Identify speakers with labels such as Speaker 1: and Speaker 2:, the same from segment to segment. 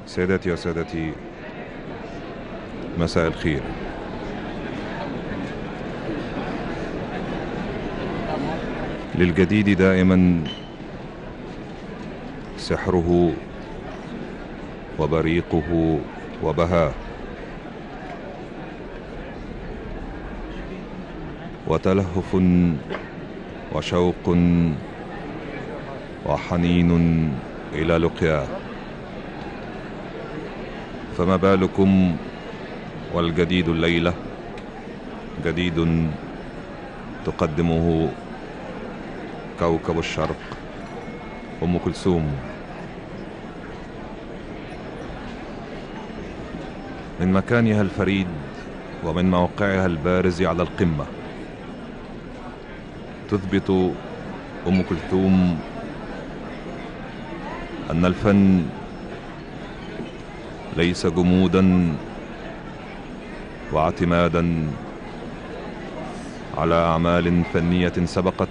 Speaker 1: سيداتي وسادتي مساء الخير للجديد دائما سحره وبريقه وبهاه وتلهف وشوق وحنين الى لقياه فما بالكم والجديد الليله جديد تقدمه كوكب الشرق ام كلثوم من مكانها الفريد ومن موقعها البارز على القمه تثبت ام كلثوم ان الفن ليس جمودا واعتمادا على اعمال فنيه سبقت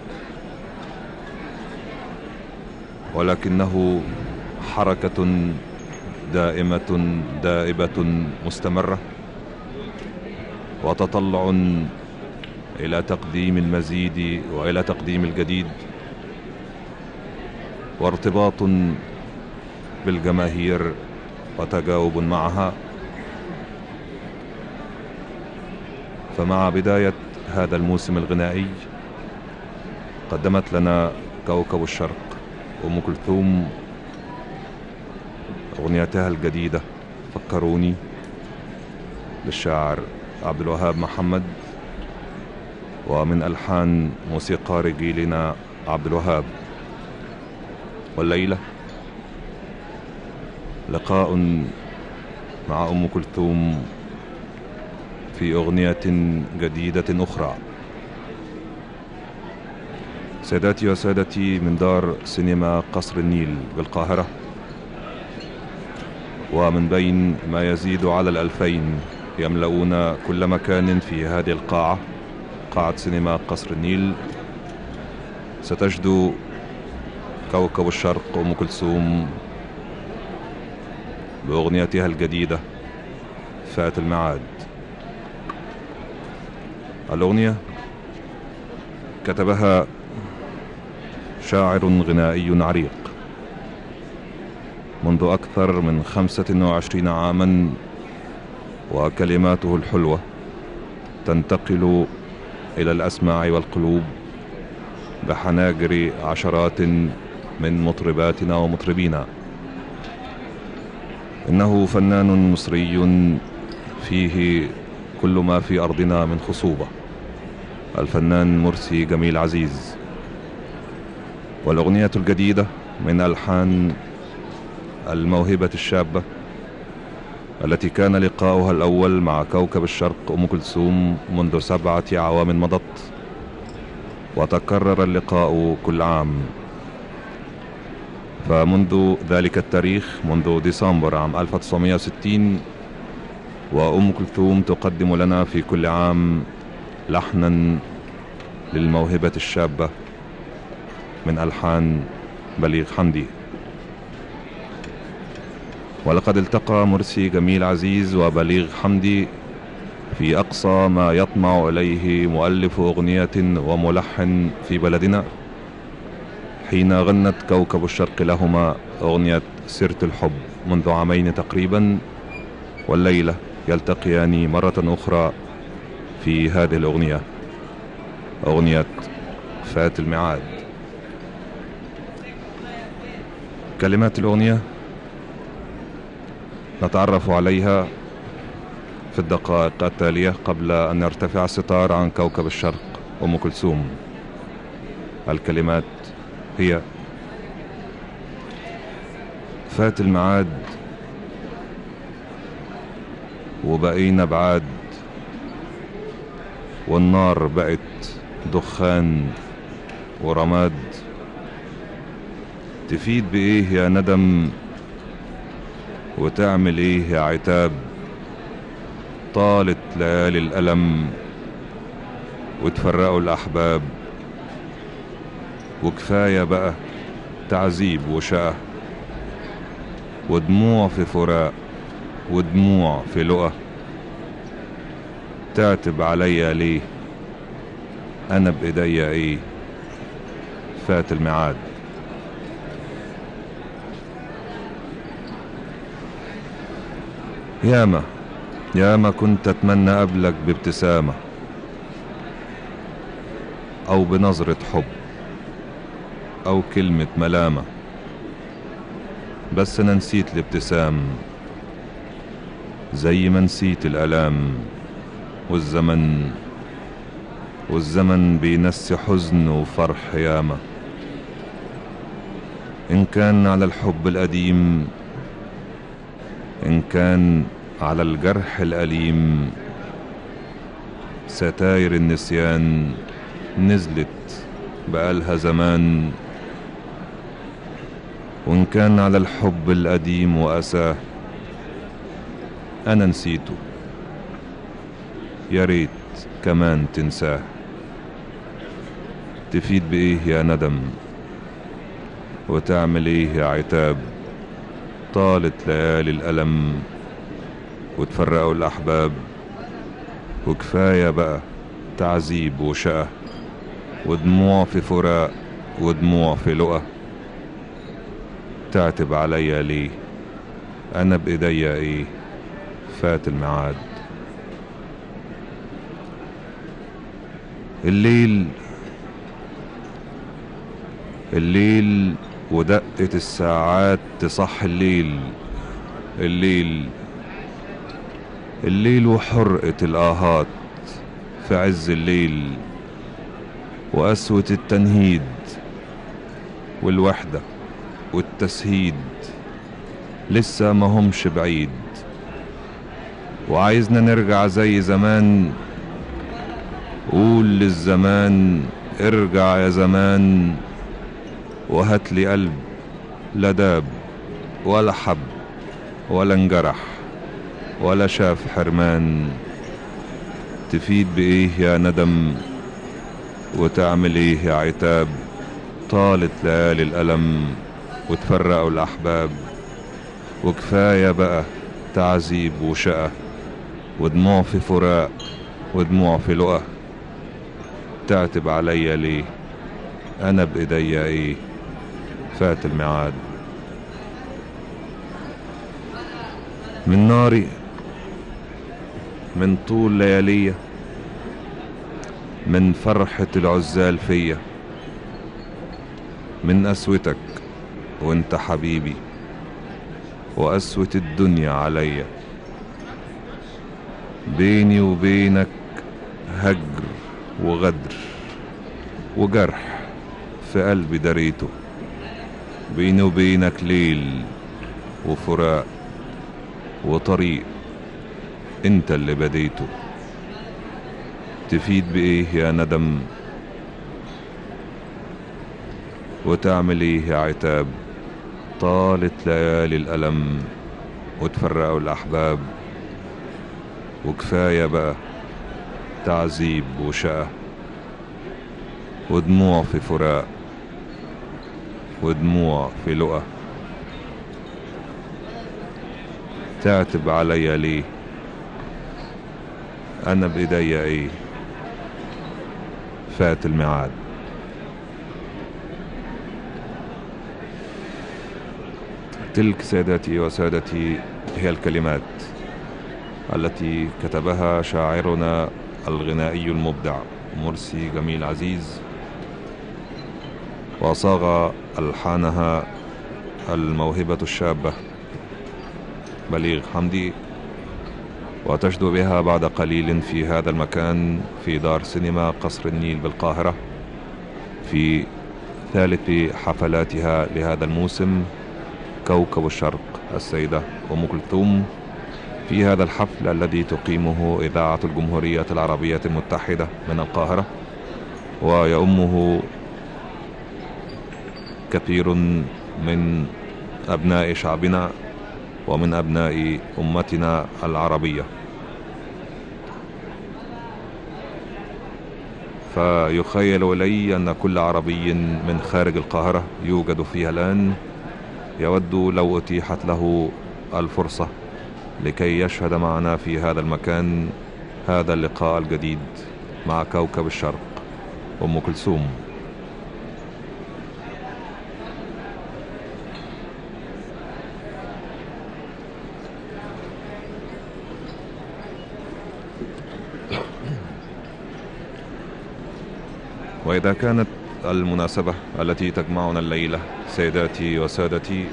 Speaker 1: ولكنه حركه دائمه دائبه مستمره وتطلع الى تقديم المزيد والى تقديم الجديد وارتباط بالجماهير وتجاوب معها فمع بدايه هذا الموسم الغنائي قدمت لنا كوكب الشرق ام كلثوم اغنيتها الجديده فكروني للشاعر عبد الوهاب محمد ومن الحان موسيقار جيلنا عبد الوهاب والليله لقاء مع ام كلثوم في اغنيه جديده اخرى ساداتي وسادتي من دار سينما قصر النيل بالقاهره ومن بين ما يزيد على الالفين يملؤون كل مكان في هذه القاعه قاعه سينما قصر النيل ستجد كوكب الشرق ام كلثوم باغنيتها الجديده فات الميعاد الاغنيه كتبها شاعر غنائي عريق منذ اكثر من خمسه وعشرين عاما وكلماته الحلوه تنتقل الى الاسماع والقلوب بحناجر عشرات من مطرباتنا ومطربينا انه فنان مصري فيه كل ما في ارضنا من خصوبه الفنان مرسي جميل عزيز والاغنيه الجديده من الحان الموهبه الشابه التي كان لقاؤها الاول مع كوكب الشرق ام كلثوم منذ سبعه اعوام مضت وتكرر اللقاء كل عام فمنذ ذلك التاريخ منذ ديسمبر عام 1960 وأم كلثوم تقدم لنا في كل عام لحنا للموهبة الشابة من ألحان بليغ حمدي ولقد التقى مرسي جميل عزيز وبليغ حمدي في أقصى ما يطمع إليه مؤلف أغنية وملحن في بلدنا حين غنت كوكب الشرق لهما أغنية سيرة الحب منذ عامين تقريبا والليلة يلتقيان مرة أخرى في هذه الأغنية أغنية فات الميعاد كلمات الأغنية نتعرف عليها في الدقائق التالية قبل أن يرتفع الستار عن كوكب الشرق أم كلثوم الكلمات هي فات الميعاد وبقينا بعاد والنار بقت دخان ورماد تفيد بايه يا ندم وتعمل ايه يا عتاب طالت ليالي الألم وتفرقوا الأحباب وكفاية بقى تعذيب وشقة ودموع في فراق ودموع في لقى تعتب عليا ليه انا بايديا ايه فات الميعاد ياما ياما كنت اتمنى قبلك بابتسامة او بنظرة حب او كلمة ملامة بس انا نسيت الابتسام زي ما نسيت الالام والزمن والزمن بينسي حزن وفرح ياما إن كان على الحب القديم إن كان على الجرح الأليم ستاير النسيان نزلت بقالها زمان وإن كان على الحب القديم وأساه أنا نسيته يا ريت كمان تنساه تفيد بإيه يا ندم وتعمل إيه يا عتاب طالت ليالي الألم وتفرقوا الأحباب وكفاية بقى تعذيب وشقة ودموع في فراق ودموع في لقى تعتب عليا ليه أنا بإيديا إيه فات الميعاد الليل الليل ودقة الساعات تصح الليل الليل الليل وحرقة الآهات في عز الليل وقسوة التنهيد والوحدة والتسهيد لسه ما همش بعيد وعايزنا نرجع زي زمان قول للزمان ارجع يا زمان وهات لي قلب لا داب ولا حب ولا انجرح ولا شاف حرمان تفيد بايه يا ندم وتعمل ايه يا عتاب طالت ليالي الألم وتفرقوا الأحباب وكفاية بقى تعذيب وشقة ودموع في فراق ودموع في لقى تعتب عليا ليه انا بايديا ايه فات الميعاد من ناري من طول ليالية من فرحة العزال فيا من قسوتك وانت حبيبي وقسوة الدنيا عليا بيني وبينك هجر وغدر وجرح في قلبي دريته بيني وبينك ليل وفراق وطريق انت اللي بديته تفيد بايه يا ندم وتعمل ايه يا عتاب طالت ليالي الألم وتفرقوا الأحباب وكفاية بقى تعذيب وشقة ودموع في فراق ودموع في لقى تعتب عليا ليه انا بايديا ايه فات الميعاد تلك سادتي وسادتي هي الكلمات التي كتبها شاعرنا الغنائي المبدع مرسي جميل عزيز وصاغ ألحانها الموهبة الشابة بليغ حمدي وتجدو بها بعد قليل في هذا المكان في دار سينما قصر النيل بالقاهرة في ثالث حفلاتها لهذا الموسم كوكب الشرق السيدة أم كلثوم في هذا الحفل الذي تقيمه إذاعة الجمهورية العربية المتحدة من القاهرة ويؤمه كثير من أبناء شعبنا ومن أبناء أمتنا العربية فيخيل إلي أن كل عربي من خارج القاهرة يوجد فيها الآن يود لو أتيحت له الفرصة لكي يشهد معنا في هذا المكان هذا اللقاء الجديد مع كوكب الشرق أم كلثوم وإذا كانت المناسبة التي تجمعنا الليلة سيداتي وسادتي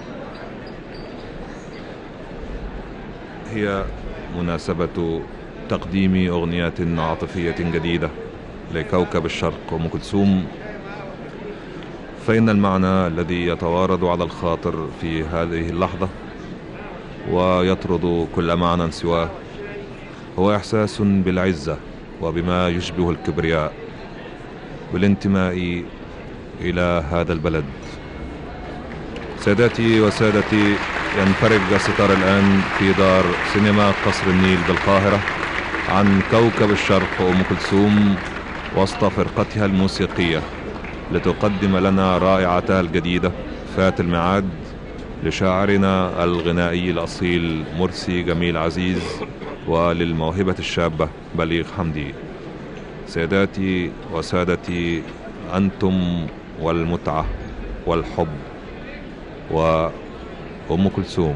Speaker 1: هي مناسبة تقديم أغنية عاطفية جديدة لكوكب الشرق أم كلثوم فإن المعنى الذي يتوارد على الخاطر في هذه اللحظة ويطرد كل معنى سواه هو إحساس بالعزة وبما يشبه الكبرياء بالانتماء إلى هذا البلد سادتي وسادتي ينفرج الستار الآن في دار سينما قصر النيل بالقاهرة عن كوكب الشرق أم كلثوم وسط فرقتها الموسيقية لتقدم لنا رائعتها الجديدة فات الميعاد لشاعرنا الغنائي الأصيل مرسي جميل عزيز وللموهبة الشابة بليغ حمدي ساداتي وسادتي أنتم والمتعة والحب وأم كلثوم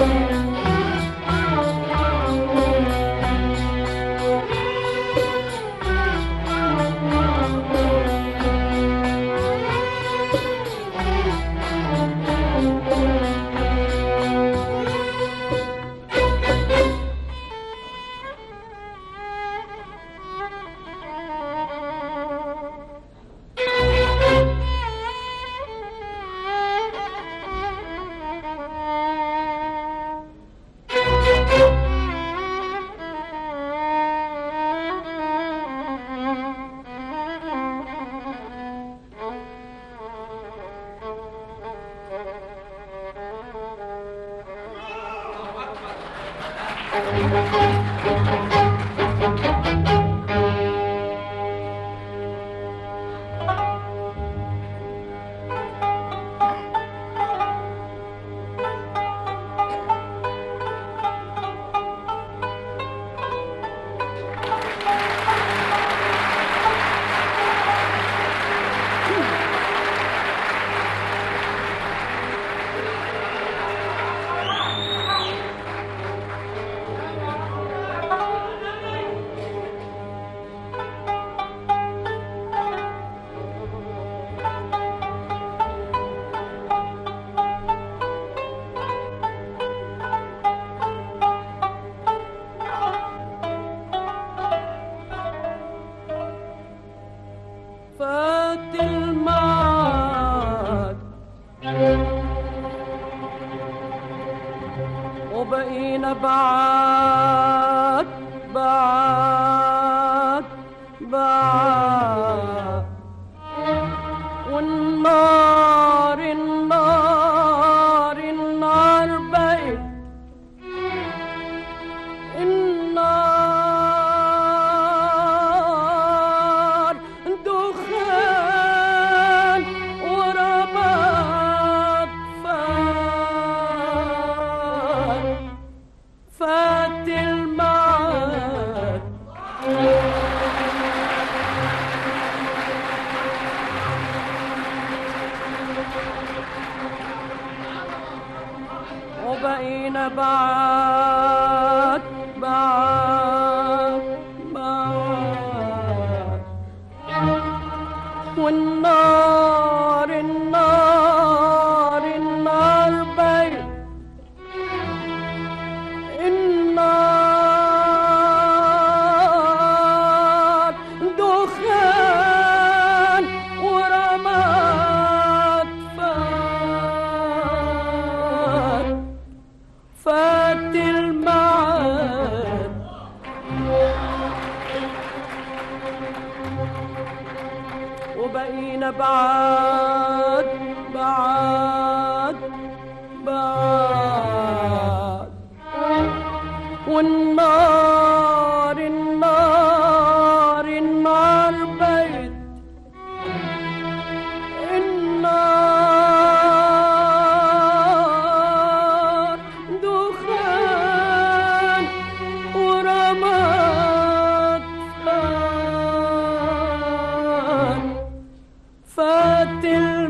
Speaker 2: فات المعاد وبقينا بعاد بعاد بعاد والنار النار النار بقت النار دخان ورماد فات فات المعاد وبقينا بعاد بعاد بعاد والنار النار النار بيت النار دخان ورماد فات فات المعاد وبقينا بعاد بعاد بعاد والنار النار النار بيت النار دخان ورماد فات فات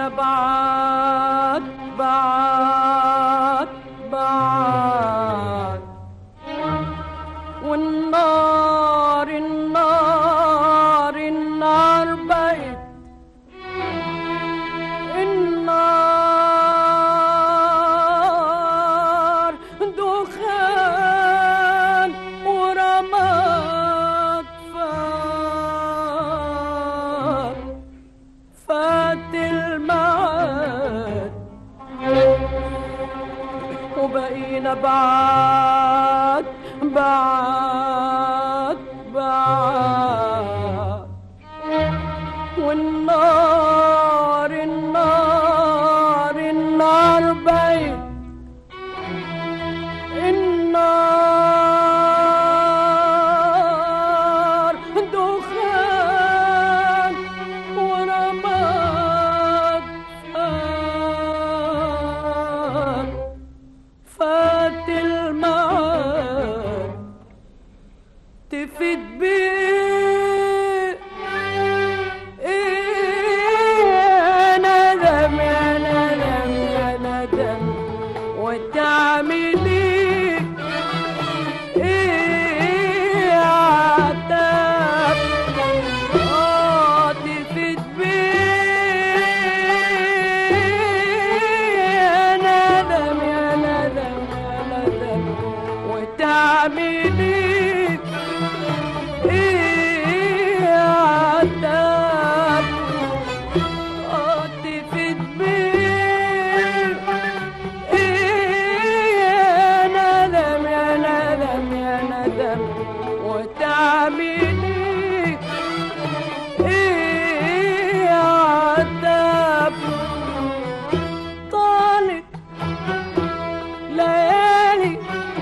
Speaker 2: وبقينا بعاد بعاد بعاد والنار النار النار بقت النار دخان ورماد فات فات المعاد وبقينا بعاد بعاد بعاد والنار النار النار بيت النار دخان ورماد فات فات المعاد تفيد بيه إيه ندم يا ندم يا ندم وتعملي إيه عتاب آه تفيد بيه يا ندم يا ندم يا ندم وتعملي ايه عتاب اه تفيد بيه ايه يا ندم يا ندم يا ندم وتعملي ايه عتاب طالت ليالي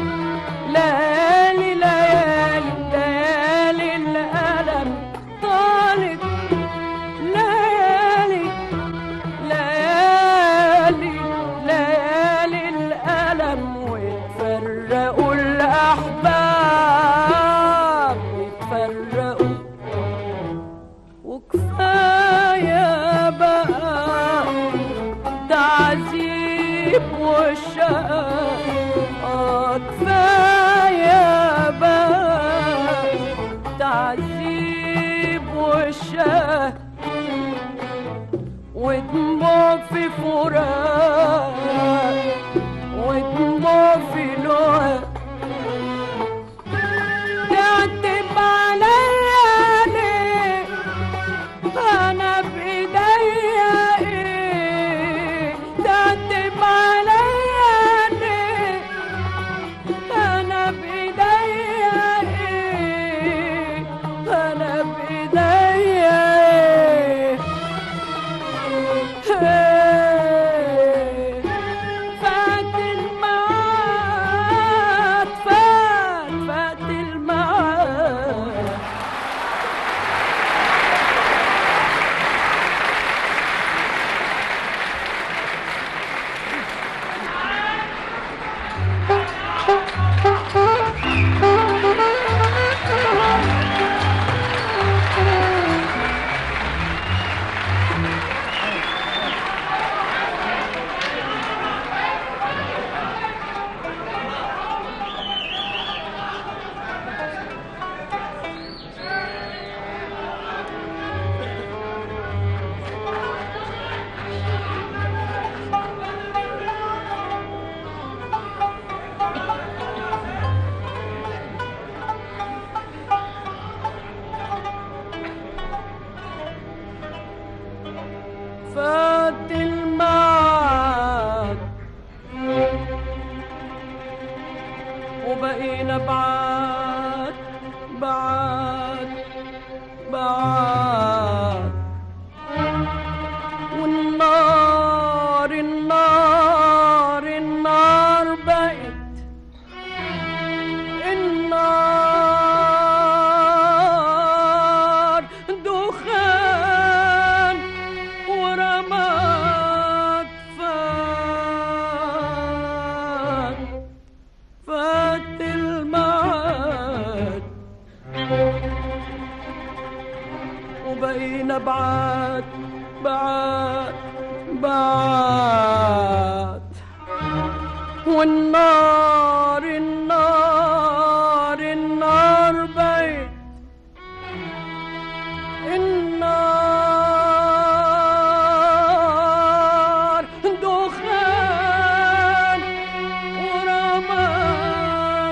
Speaker 2: ليالي ليالي ليالي الألم طالت ليالي ليالي ليالي الألم ويتفرقوا الأحباب يتفرقوا وكفاية بقى تعذيب والشقاء آه كفاية بقى تعذيب والشقاء ودموع في فراق ودموع في لؤلؤ تعتب عليا ليه انا بايديا ايه تعتب عليا ليه انا بايديا ايه انا بايديا ايه إيه. فات المعاد فات فات المعاد فات المعاد وبقينا بعاد بعاد بعاد والنار النار النار بقت النار دخان ورماد فات فات المعاد وبقينا بعاد بعاد بعد والنار النار النار بيت النار دخان ورماد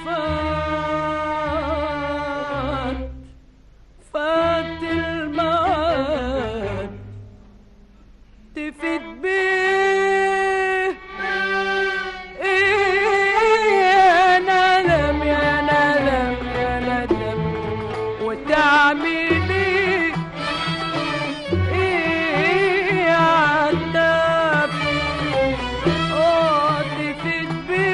Speaker 2: فات فات المعاد تفت بيه إيه يا ندم يا ندم يا ندم وتعملي ايه يا عتاب اه تفت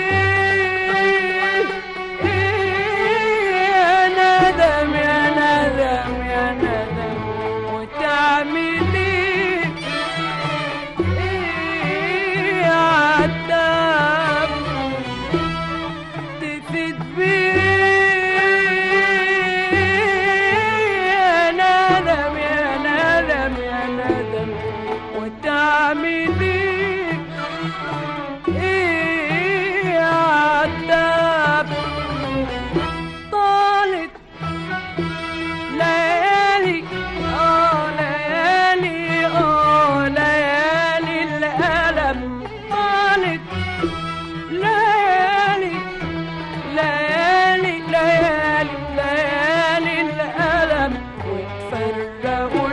Speaker 2: بيه ايه يا ندم يا ندم يا ندم وتعملي ايه يا عتاب تفت بيه يا ندم يا ندم يا ندم وتعملي ايه يا عتاب طالت ليالي اه ليالي اه ليالي الألم طالت ليالي ليالي ليالي ليالي الألم وتفرقوا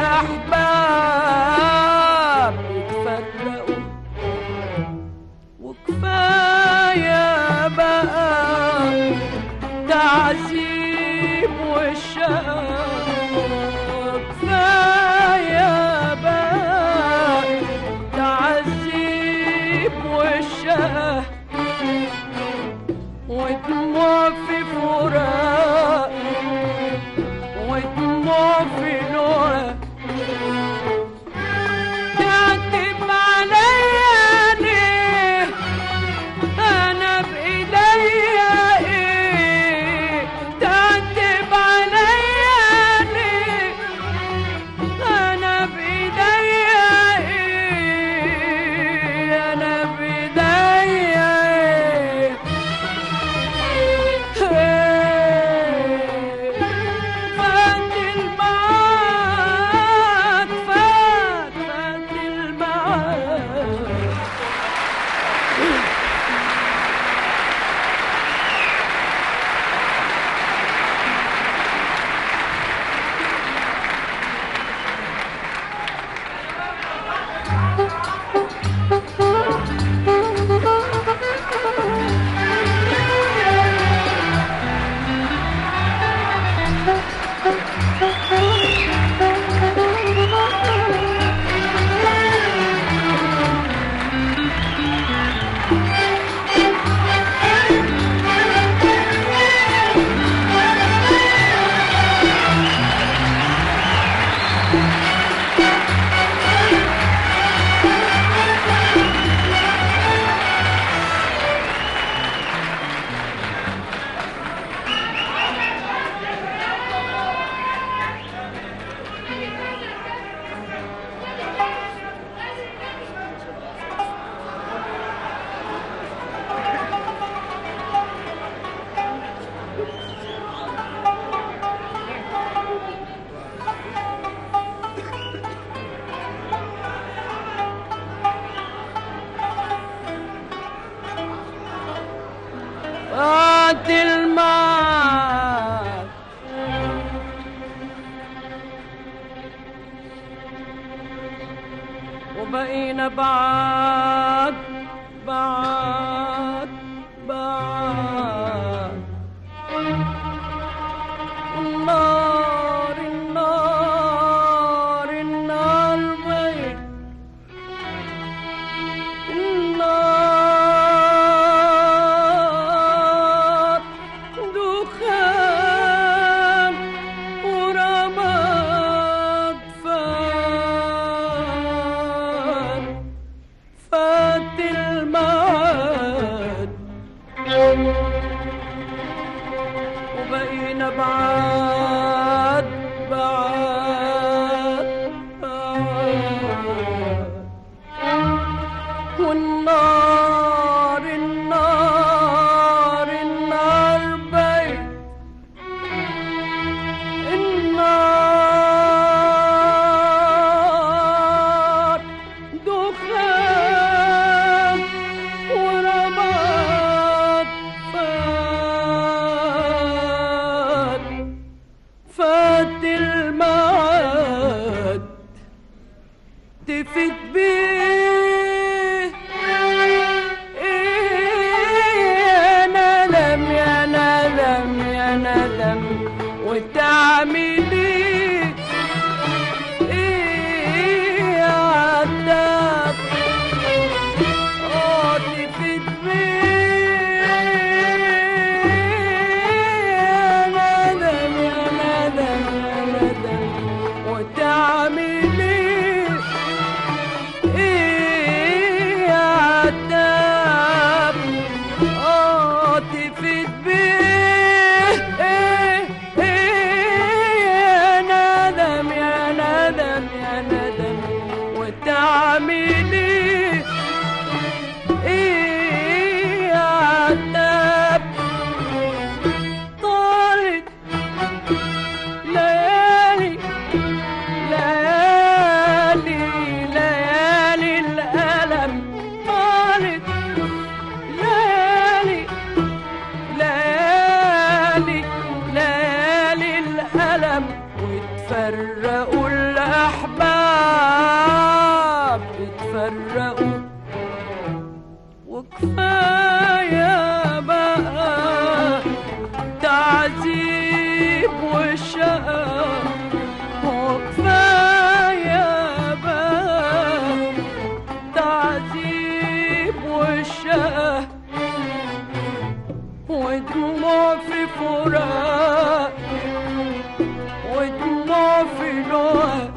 Speaker 2: الأحباب وتفرقوا وكفاية بقى تعذيب والشقاء كفاية بقى تعذيب والشقاء ودموع في فراق ودموع في لوع تعتب عليا ليه انا بايديا ايه تعتب عليا ليه انا بايديا ايه انا بايديا ايه فات المعاد فات فات المعاد فات المعاد وبقينا بعاد بعاد بعاد النار النار النار بيت النار دخان ورماد فات فات المعاد فات الميعاد تفت بيه يا ندم يا ندم يا ندم وتعملي ايه يا عتاب اه تفت بيه يا ندم يا ندم يا ندم وتعملي ايه يا عتاب اه تفت بيه ايه ايه يا ندم يا ندم يا ندم وتعملي ايه يا عتاب طارت ليالي ليالي ليالي الألم طالت ليالي ليالي ليالي الألم وتفرقوا الأحباب اتفرقوا وكفاية بقى تعذيب وشقى وكفاية بقى تعذيب وشقى ودموع في فراق ودموع في لوق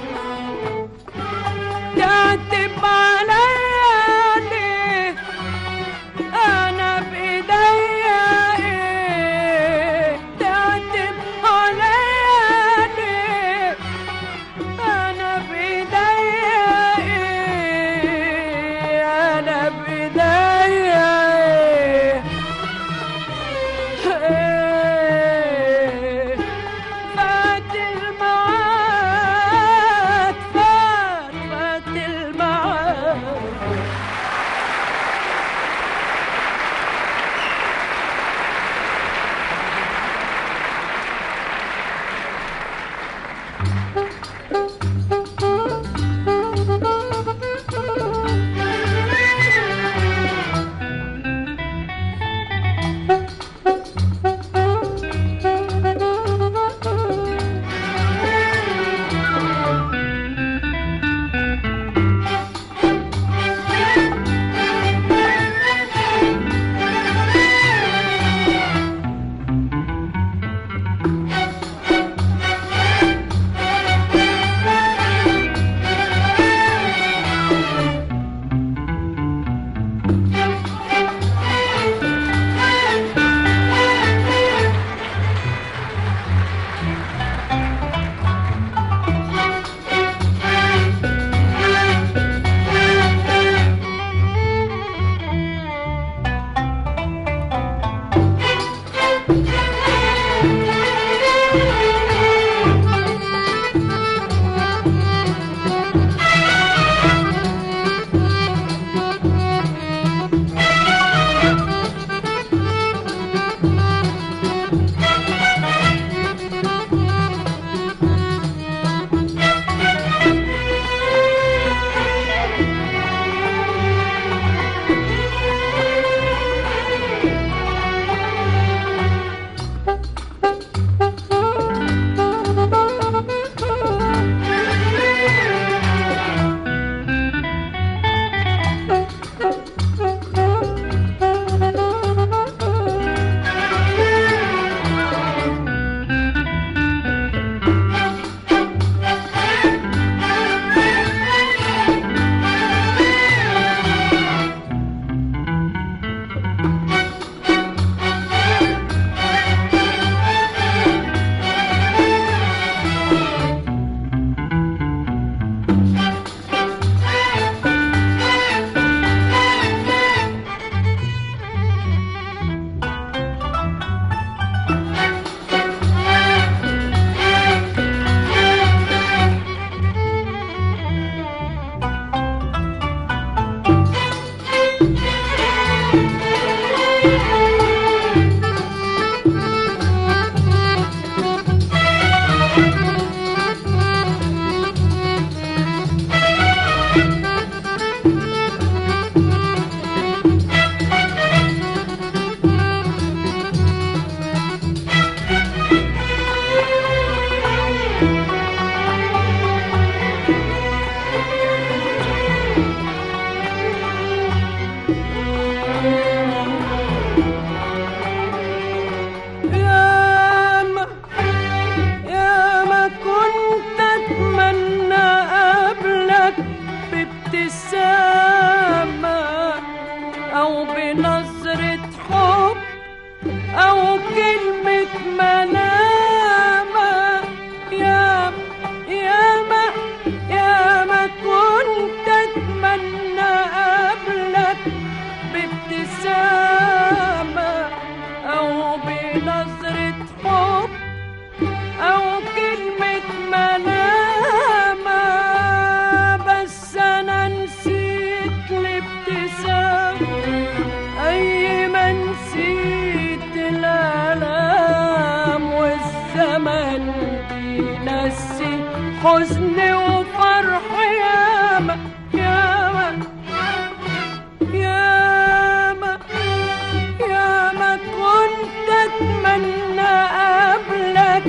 Speaker 2: تعتب عليا ليه انا بايديا ايه تعتب عليا ليه انا بايديا ايه انا بايديا ايه إيه فات الميعاد فات فات الميعاد حزن وفرح ياما ياما ياما ياما كنت اتمنى قبلك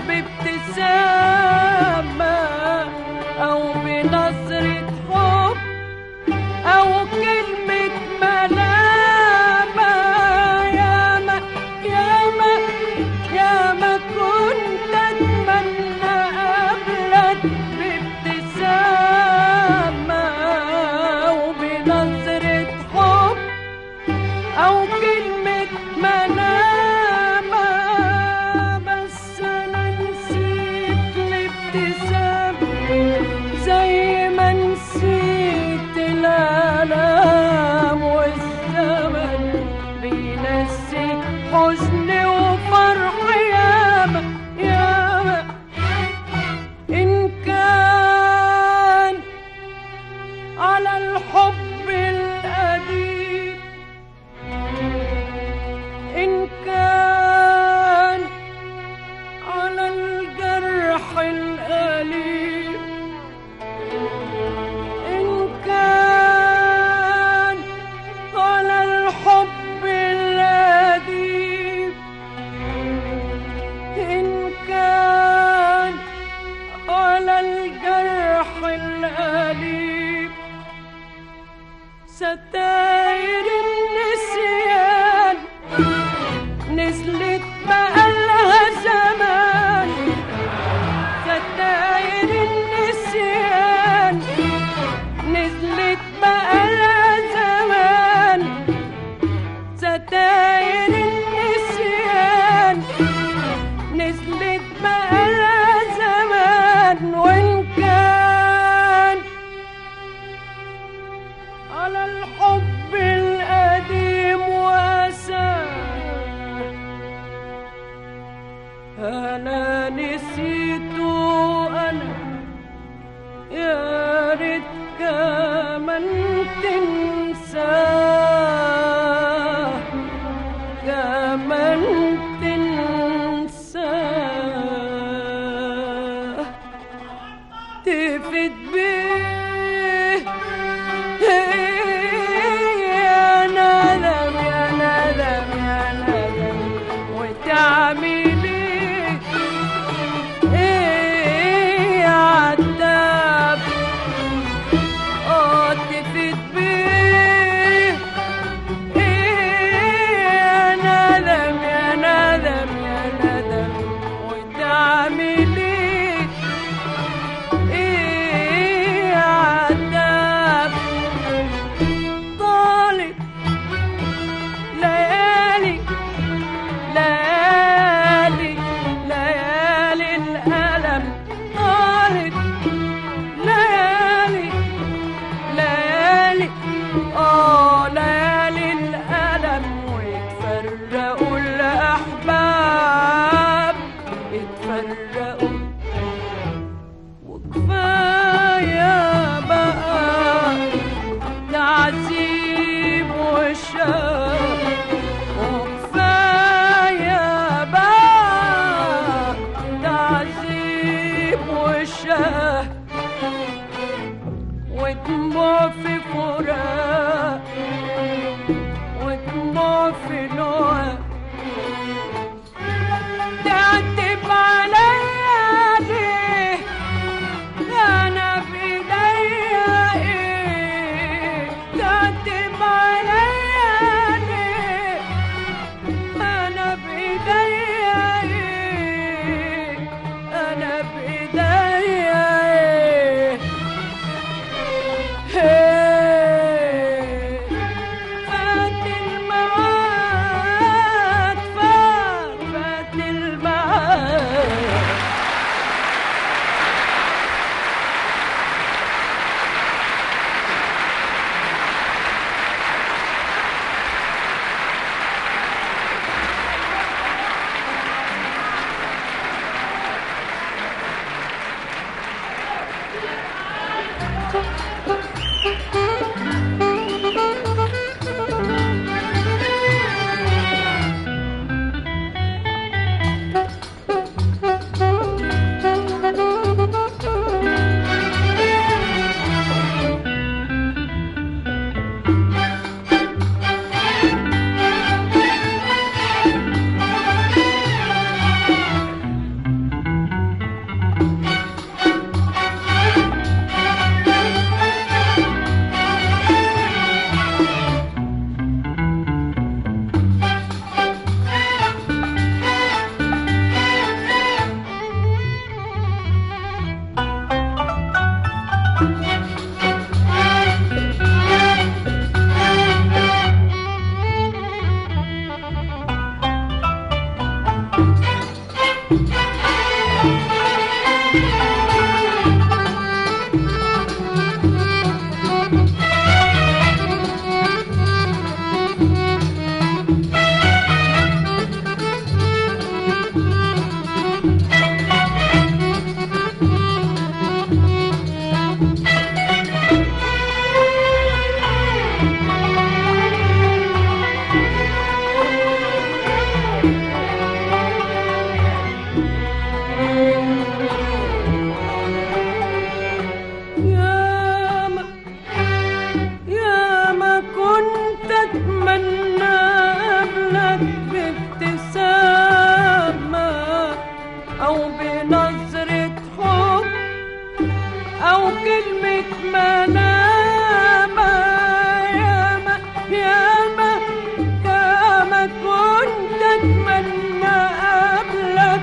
Speaker 2: بابتسامة او بنظرة حب او كلمة ملامة ياما ياما ياما كنت اتمنى قبلك بابتسامة وبنظرة حب أو كلمة منامة بس أنا نسيت الابتسامة زي ما نسيت الآلام والزمن بينسي حزن وفرح ياما ياما إن كان على الحب القديم إن كان على الجرح الأليم إن كان على الحب القديم إن كان على الجرح الأليم ستاير النسيان نزلت بقالها زمان ستاير النسيان نزلت بقالها زمان ستاير النسيان نزلت بقالها زمان وإن كان على الحب القديم وأساه أنا نسيته أنا يا ريت كمان تنساه كمان تنساه تفت بيه يا ندم يا ندم يا ندم وتعمل ايه ايه يا عتاب اه تفت بيه ايه يا ندم يا ندم يا ندم وتعمل ايه ايه يا عتاب طالت ليالي ليالي ليالي الألم طالت ليالي ليالي اه ليالي الألم ويتفرقوا الأحباب يتفرقوا وكفاية بقى تعذيب وشاق وكفاية بقى تعذيب وشاق ودموع في فراق ودموع في نوع تعتب عليا ليه انا بايديا ايه تعتب عليا ليه انا بايديا ايه انا بايديا ايه هيه فات الميعاد فات فات الميعاد ياما ياما كنت اتمنى قبلك بابتسامة او بنظرة حب او كلمة ملامة ياما ياما ياما كنت اتمنى قبلك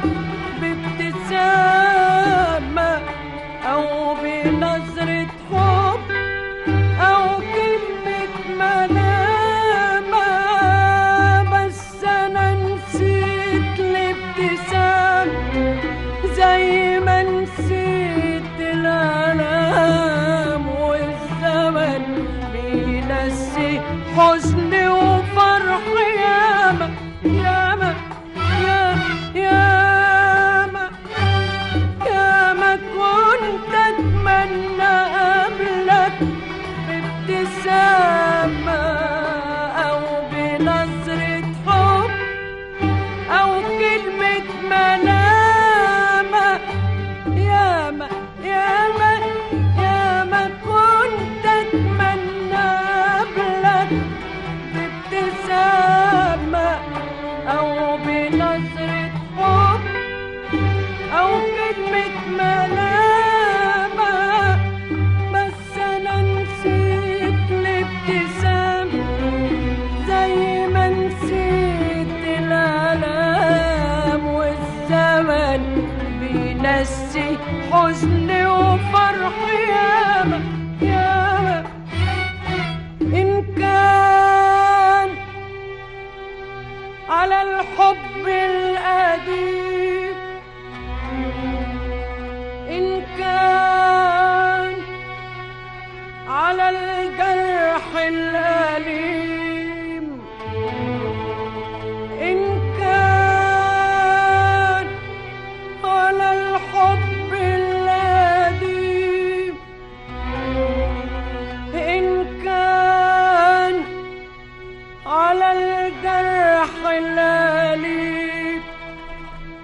Speaker 2: بابتسامة او بنظرة حب او كلمة ملامة بس انا نسيت الابتسام زي ما نسيت الالام والزمن بينسي حزني وفرح ياما ياما يا ياما ياما كنت اتمنى قبلك بابتسامة او بنظرة حب او كلمة ملامة ياما ياما ياما كنت اتمنى قبلك بابتسامة او بنظرة حب أو كلمة ملامة بس أنا نسيت الابتسام زي ما نسيت الآلام والزمن بينسي حزني وفرح ياما ياما إن كان على الحب القديم إن كان على الجرح الأليم إن كان على الحب القديم إن كان على الجرح الأليم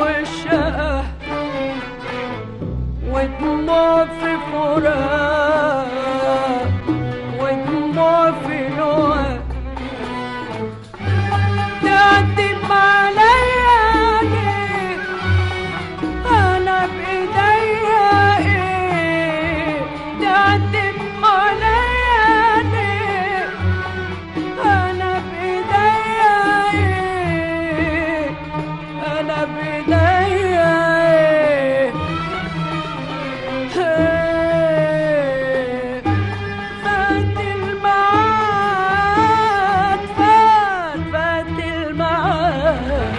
Speaker 2: والشقة ودموع في فراق ودموع في لوع تعتب عليا ليه انا بايديا ايه تعتب عليا ليه انا بايديا ايه انا بايديا ايه إيه. فات الميعاد فات فات الميعاد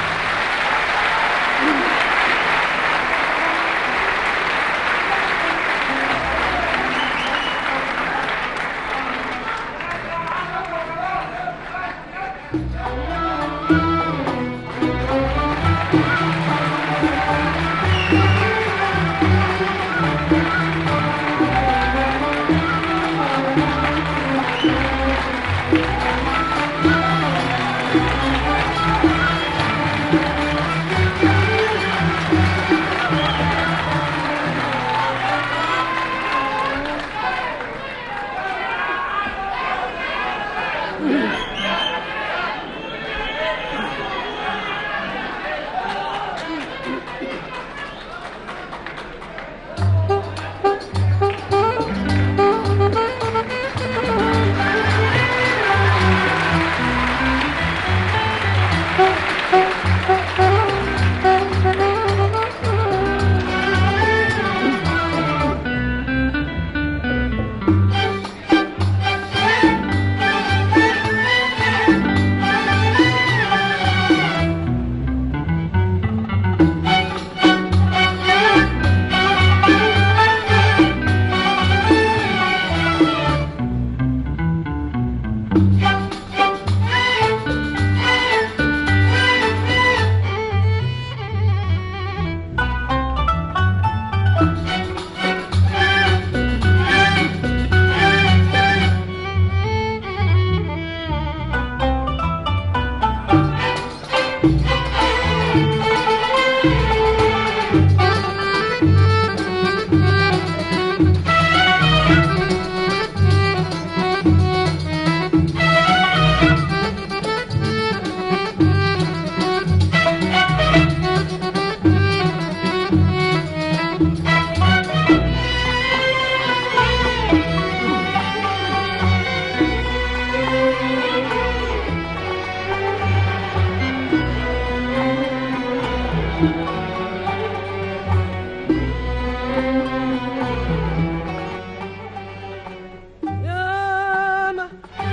Speaker 2: ياما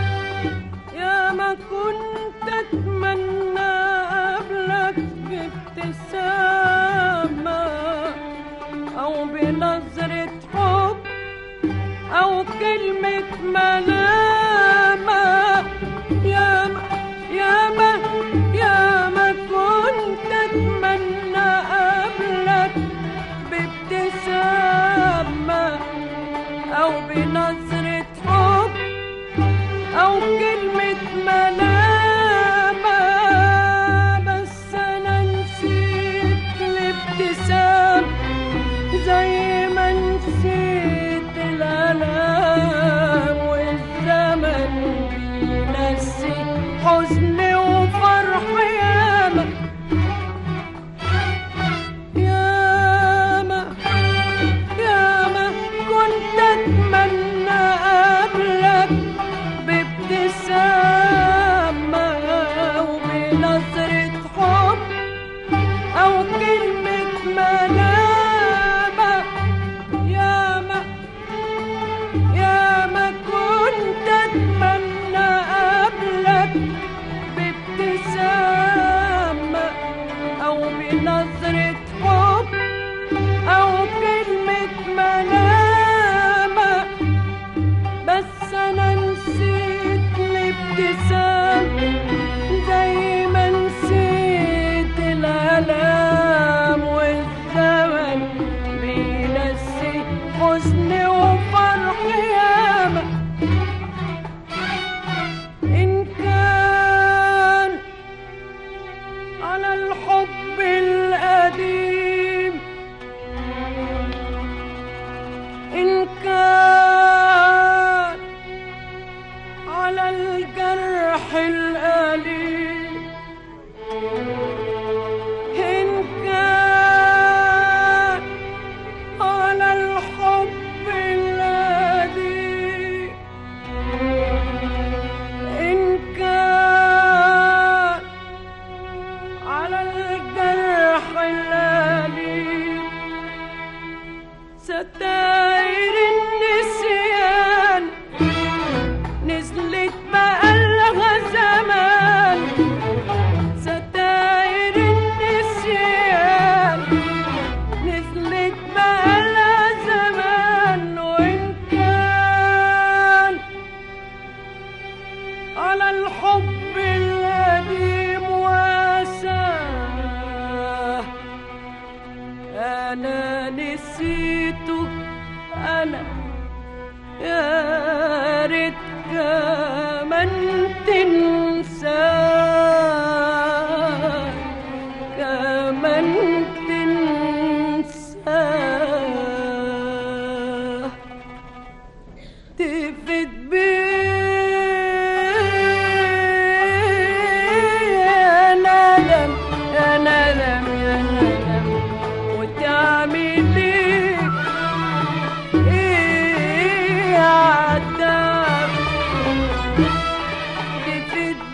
Speaker 2: ياما كنت اتمنى قبلك بابتسامة او بنظرة حب او كلمة ملامة ياما ياما ياما كنت اتمنى قبلك بابتسامة أو بنظرة حب أو كلمة ملامة بس أنا نسيت الابتسام زي ما نسيت الألام انا نسيته انا يا ريت كمان تنساه كمان تنساه تفت بيه يا ندم يا ندم يا ندم وتعمل ايه ايه يا عتاب تفت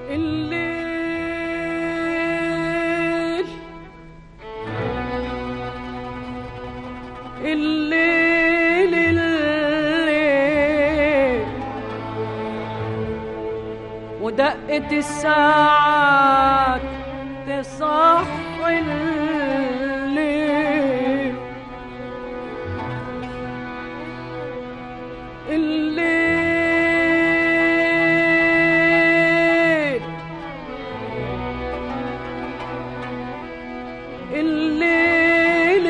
Speaker 2: الليل الليل الليل ودقة الساعات تصحي الليل الليل الليل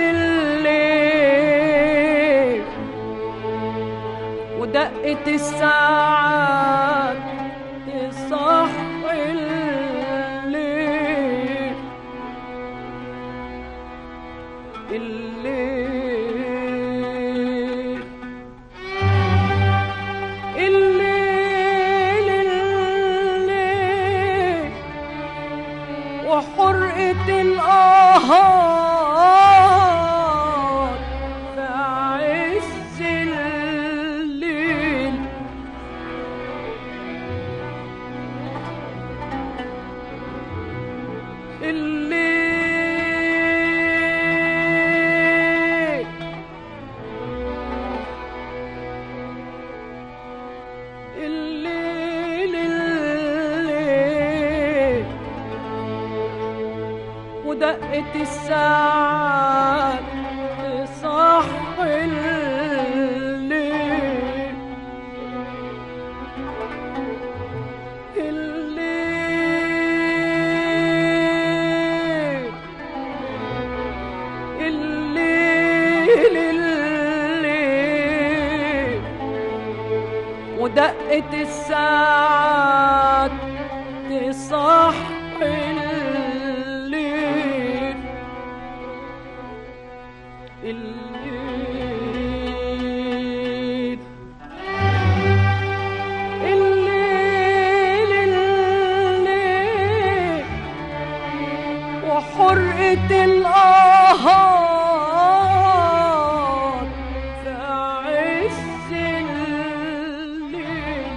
Speaker 2: الليل ودقة الساعات تصحي الليل الليل الليل الليل وحرقة الآهات في عز الليل الليل الليل الليل ودقة الساعات تصحي الليل الليل الليل الليل ودقة الساعات تصحي الليل الليل الليل الليل وحرقة الآهات في عز الليل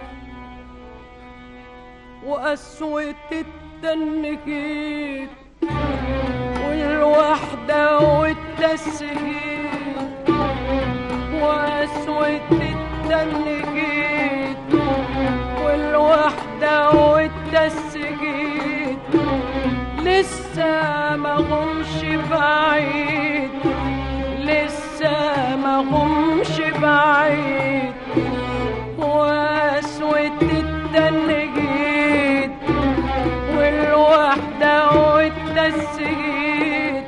Speaker 2: وقسوة التنكيد والوحدة والتسهيل وقسوة التنكيد والوحدة والتسجيل لسه ما غمش بعيد لسه ما غمش بعيد وقسوة التنجيد والوحدة والتسجيل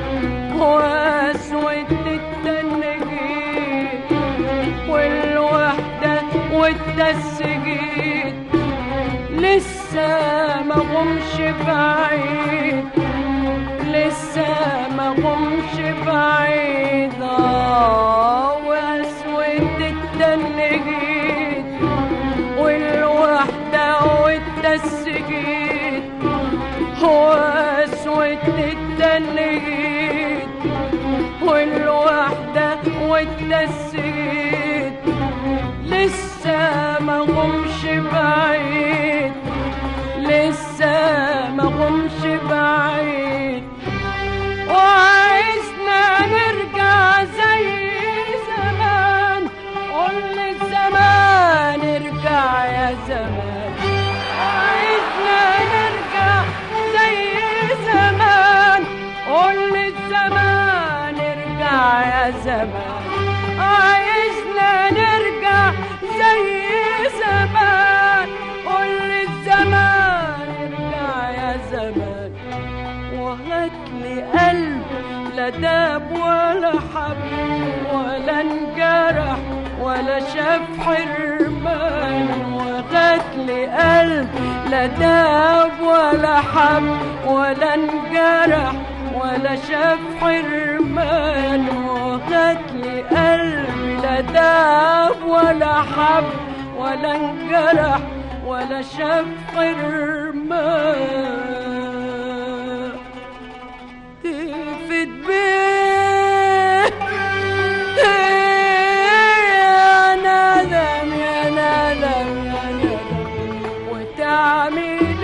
Speaker 2: وقسوة التنجيد والوحدة والتسجيل لسه ما غمش بعيد لسه ما غمش بعيد آه، وقسوة التنجيد والوحدة والتسجيل هو قسوة التنجيد والوحدة والتسجيل لسه ما غمش بعيد لسه ما غمش بعيد وعايزنا نرجع زي زمان قول الزمان ارجع يا زمان وعايزنا نرجع زي زمان قول الزمان ارجع يا زمان عايزنا نرجع زي زمان قول الزمان ارجع يا زمان وهاتلي قلب لا داب ولا حب ولا انجرح ولا شاف حرمان وهاتلي قلب لا داب ولا حب ولا انجرح ولا شاف حرمان وهاتلي قلب لا داب ولا حب ولا انجرح ولا شاف حرمان تلفت بيه يا ندم يا ندم يا ندم وتعمل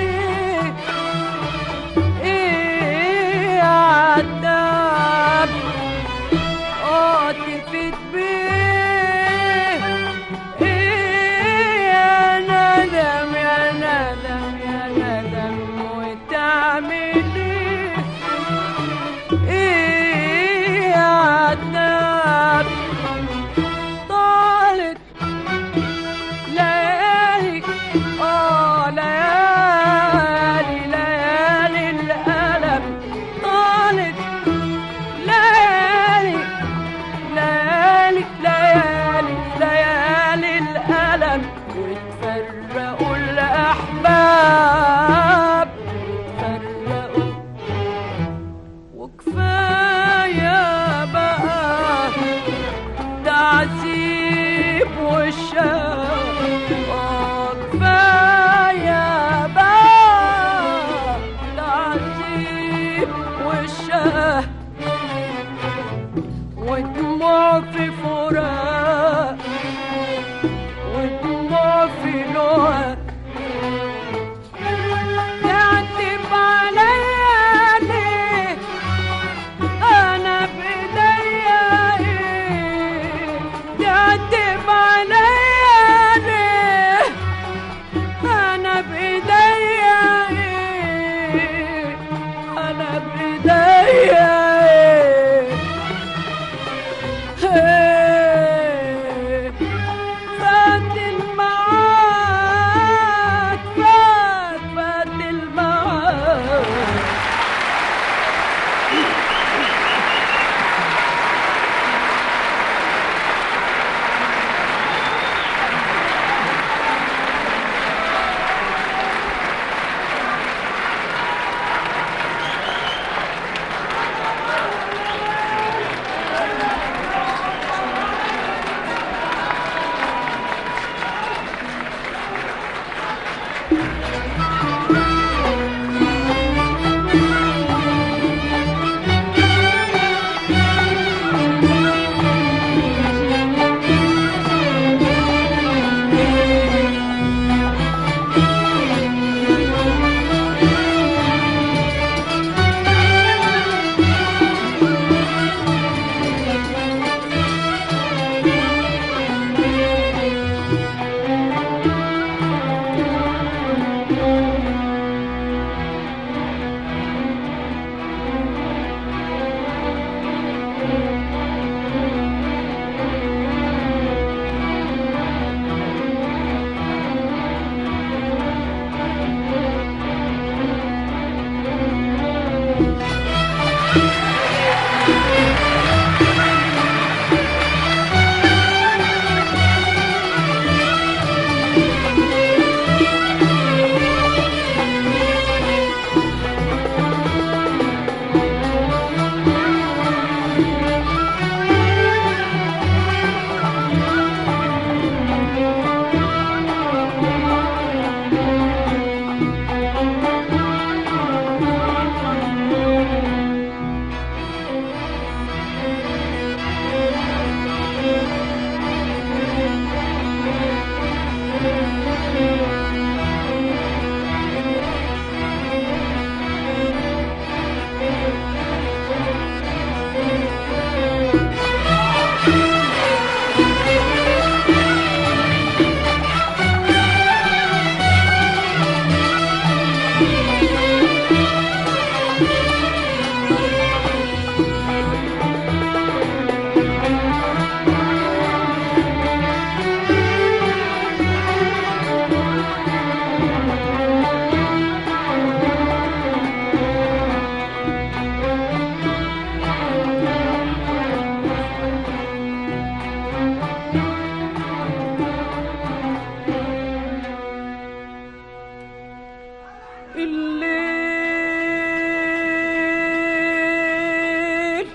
Speaker 2: الليل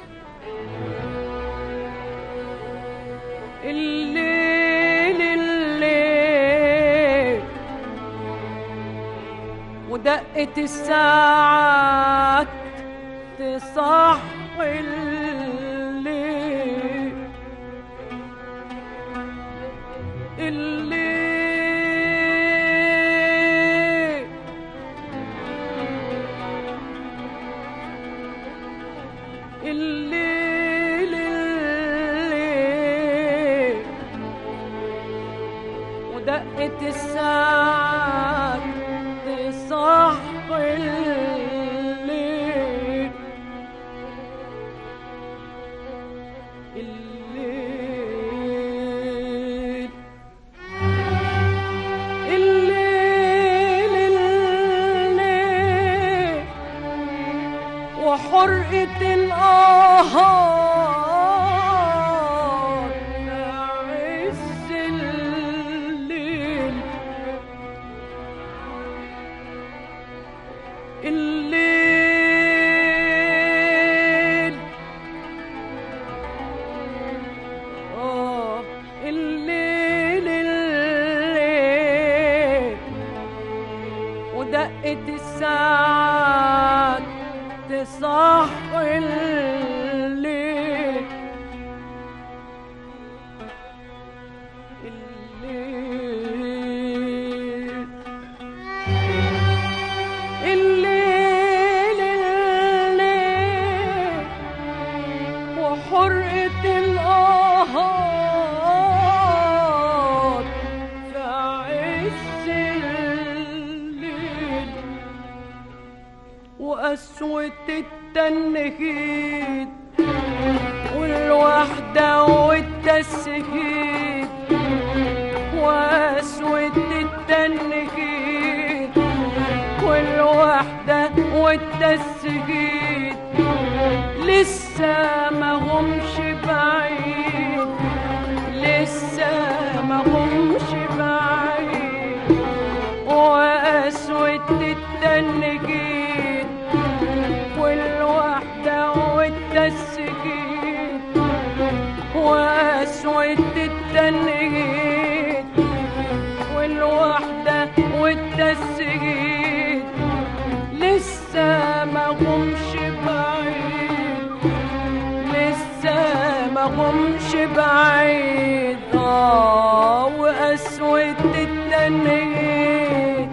Speaker 2: الليل الليل ودقة الساعات تصحي الليل الليل الليل الليل ودقة الساعات تصحي الليل الليل الليل الليل وحرقة الآهات عز الليل الليل آه الليل الليل ودقة الساعات تصحي الليل الليل الليل الليل وحرقة الآهات في عز الليل وقسوة التنهيد والوحدة والتسهيد وقسوة التنهيد والوحدة والتسهيد لسه ما همش بعيد لسه ما همش بعيد وقسوة التنجيد والوحدة والتسجيل وقسوة التنجيد والوحدة والتسجيل لسه ما همش بعيد لسه ما همش بعيد اه وقسوة التنجيد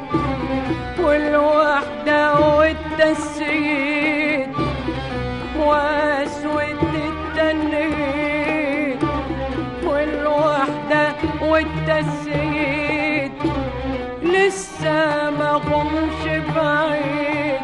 Speaker 2: والوحدة والتسجيل وقسوة التنجيد والوحدة والتسجيل لسه ما همش بعيد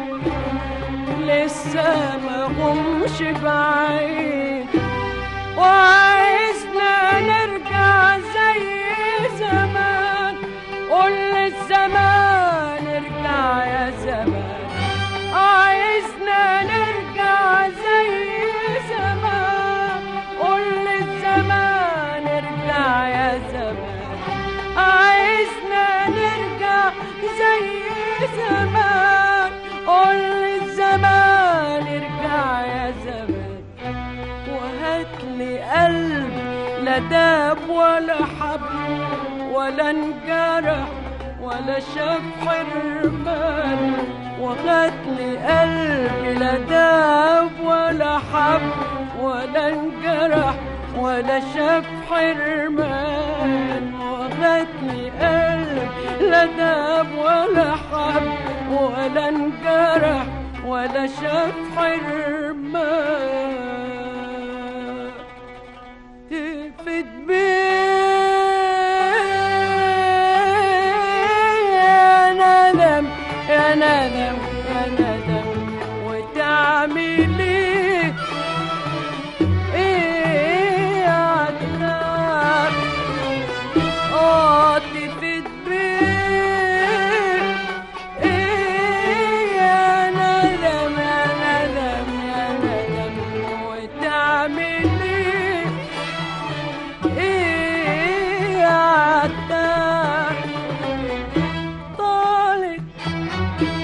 Speaker 2: لسه ما همش بعيد وعايزنا نرجع زي زمان قول للزمان ارجع يا زمان عايزنا نرجع زي زمان قول للزمان ارجع يا زمان عايزنا نرجع زي زمان قول للزمان ارجع يا زمان وهاتلي قلب لا داب ولا حب ولا انجرح ولا شاف حرمان وهاتلي قلب لا داب ولا حب ولا انجرح ولا شاف حرمان وهاتلي قلب لا داب ولا حب ولا انجرح ولا شاف حرمان تفت بيه يا ندم يا ندم يا ندم وتعمل ايه ايه يا عدنان اه تفت بيه ايه يا ندم يا ندم يا ندم وتعمل ايه ايه يا عدنان طالت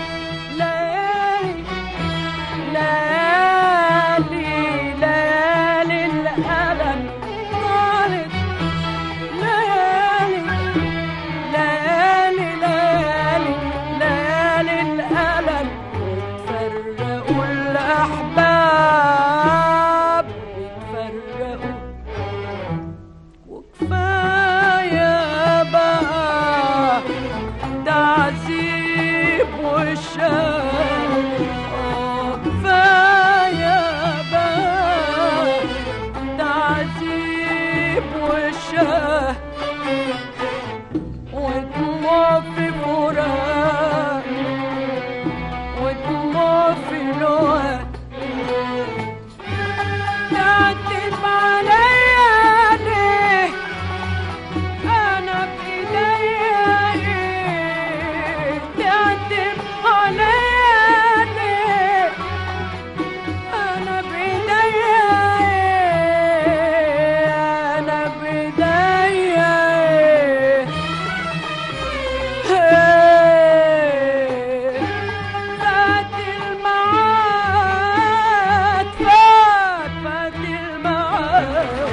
Speaker 2: والشاه آه، كفاية بقى تعذيب والشاه ودموع في فراق ودموع في لوعة تعتب عليا ليه انا بايديا ايه تعتب عليا ليه انا بايديا ايه انا بايديا ايه ايه فات الميعاد فات فات الميعاد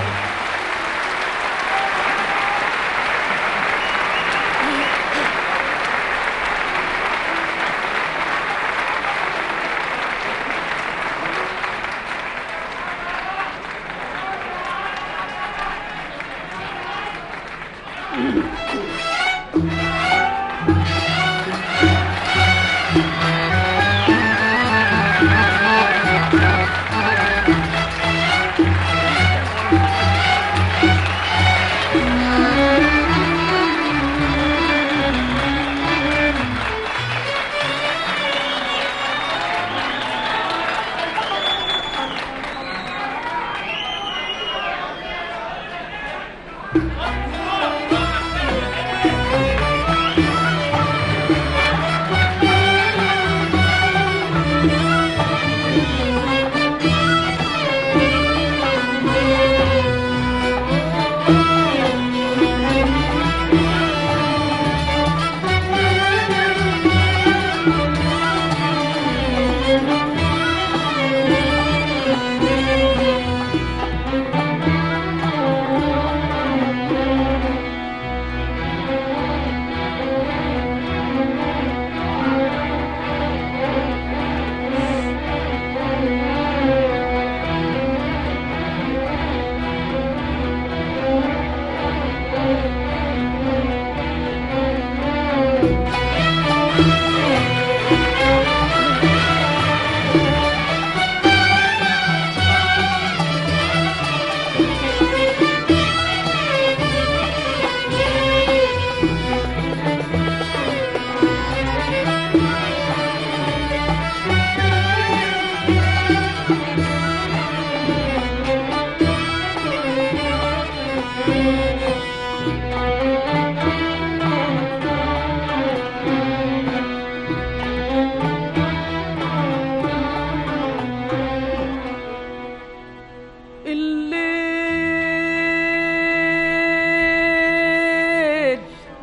Speaker 2: الليل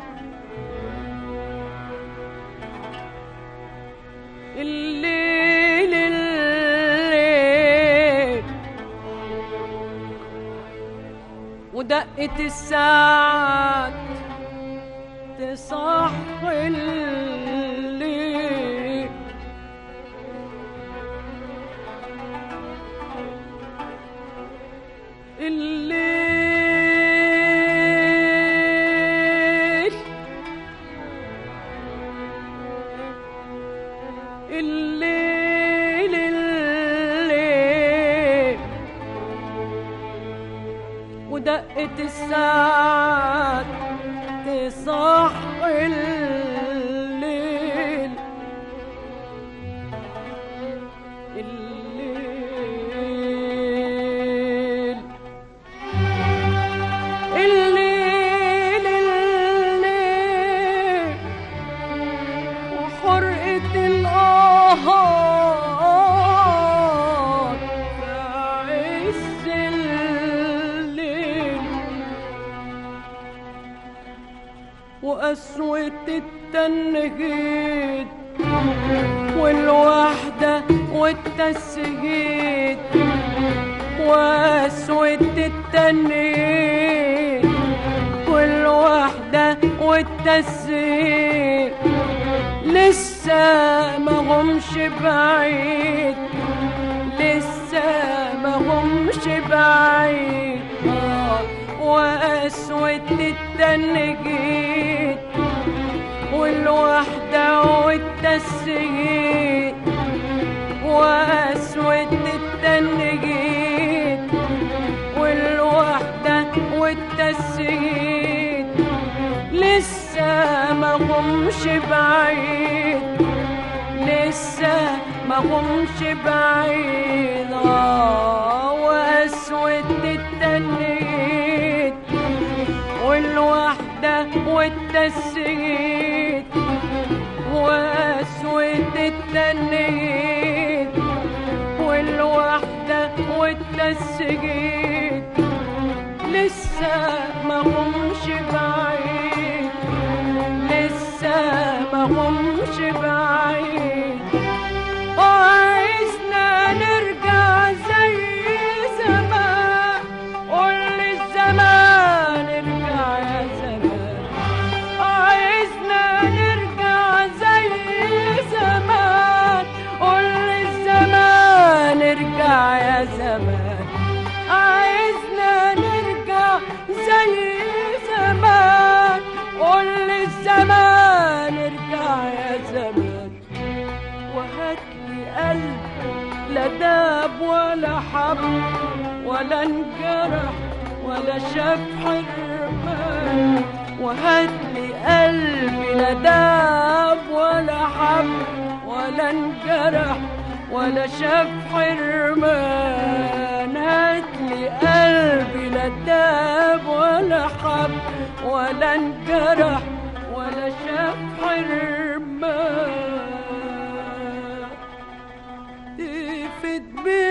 Speaker 2: الليل الليل ودقة الساعات تصحي الليل الليل الليل الليل ودقة الساعات تصحي الليل الليل الليل الليل وحرقة القهار في عز الليل وقسوة التنهيد والوحدة والتسهيد وقسوة التنهيد والوحدة والتسهيد لسه ما همش بعيد لسه ما همش بعيد آه، وقسوة التنجيد والوحدة والوحدة والتسجيل وأسود التنجيد والوحدة والتسجيل لسه ما همش بعيد لسه ما همش بعيد آه، وأسود التنجيد والوحدة والتسجيل وأسود التنجيد والوحدة والتسجيل لسه ما همش بعيد لسه ما همش بعيد وعايزنا نرجع زي زمان قول الزمان ارجع يا زمان عايزنا نرجع زي زمان قول الزمان ارجع يا زمان عايزنا نرجع زي زمان قول الزمان ارجع يا زمان وهاتلي قلب لا داب ولا حب ولا انجرح ولا شاف حرمان وهاتلي قلبي لا داب ولا حب ولا انجرح ولا شاف حرمان هاتلي قلبي لا داب ولا حب ولا انجرح ولا شاف حرمان تفت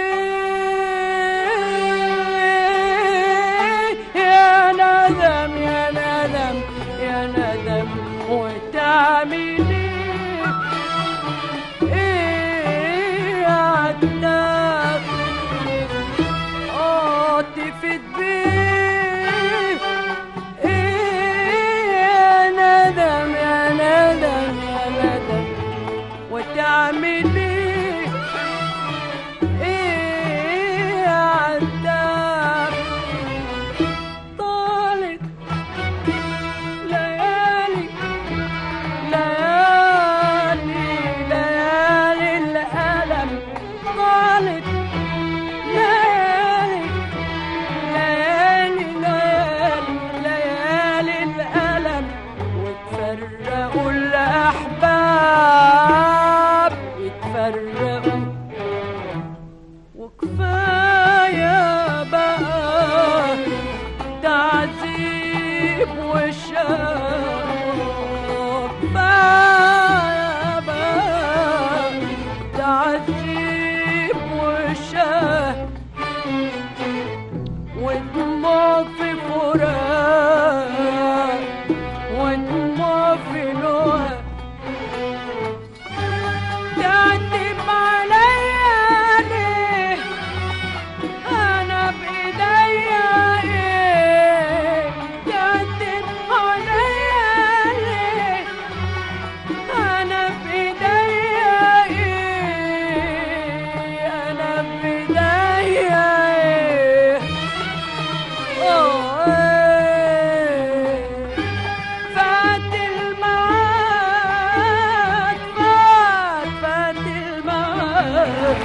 Speaker 2: بيه يا ندم يا ندم يا ندم وتعمل ايه ايه يا عتاب اه تفت بيه ايه يا ندم يا ندم يا ندم وتعمل ايه ايه يا عتاب طالت ليالي ليالي ليالي الألم طالت ليالي ليالي ليالي ليالي الألم وتفرقوا الأحباب يتفرقوا وكفاية بقى تعذيب وشاق كفاية بقى تعذيب وشاق ودموع في فراق ودموع في لوها تعتب عليا ليه انا بايديا ايه تعتب عليا ليه انا بايديا ايه انا بايديا ايه اه ايه فات الميعاد فات فات الميعاد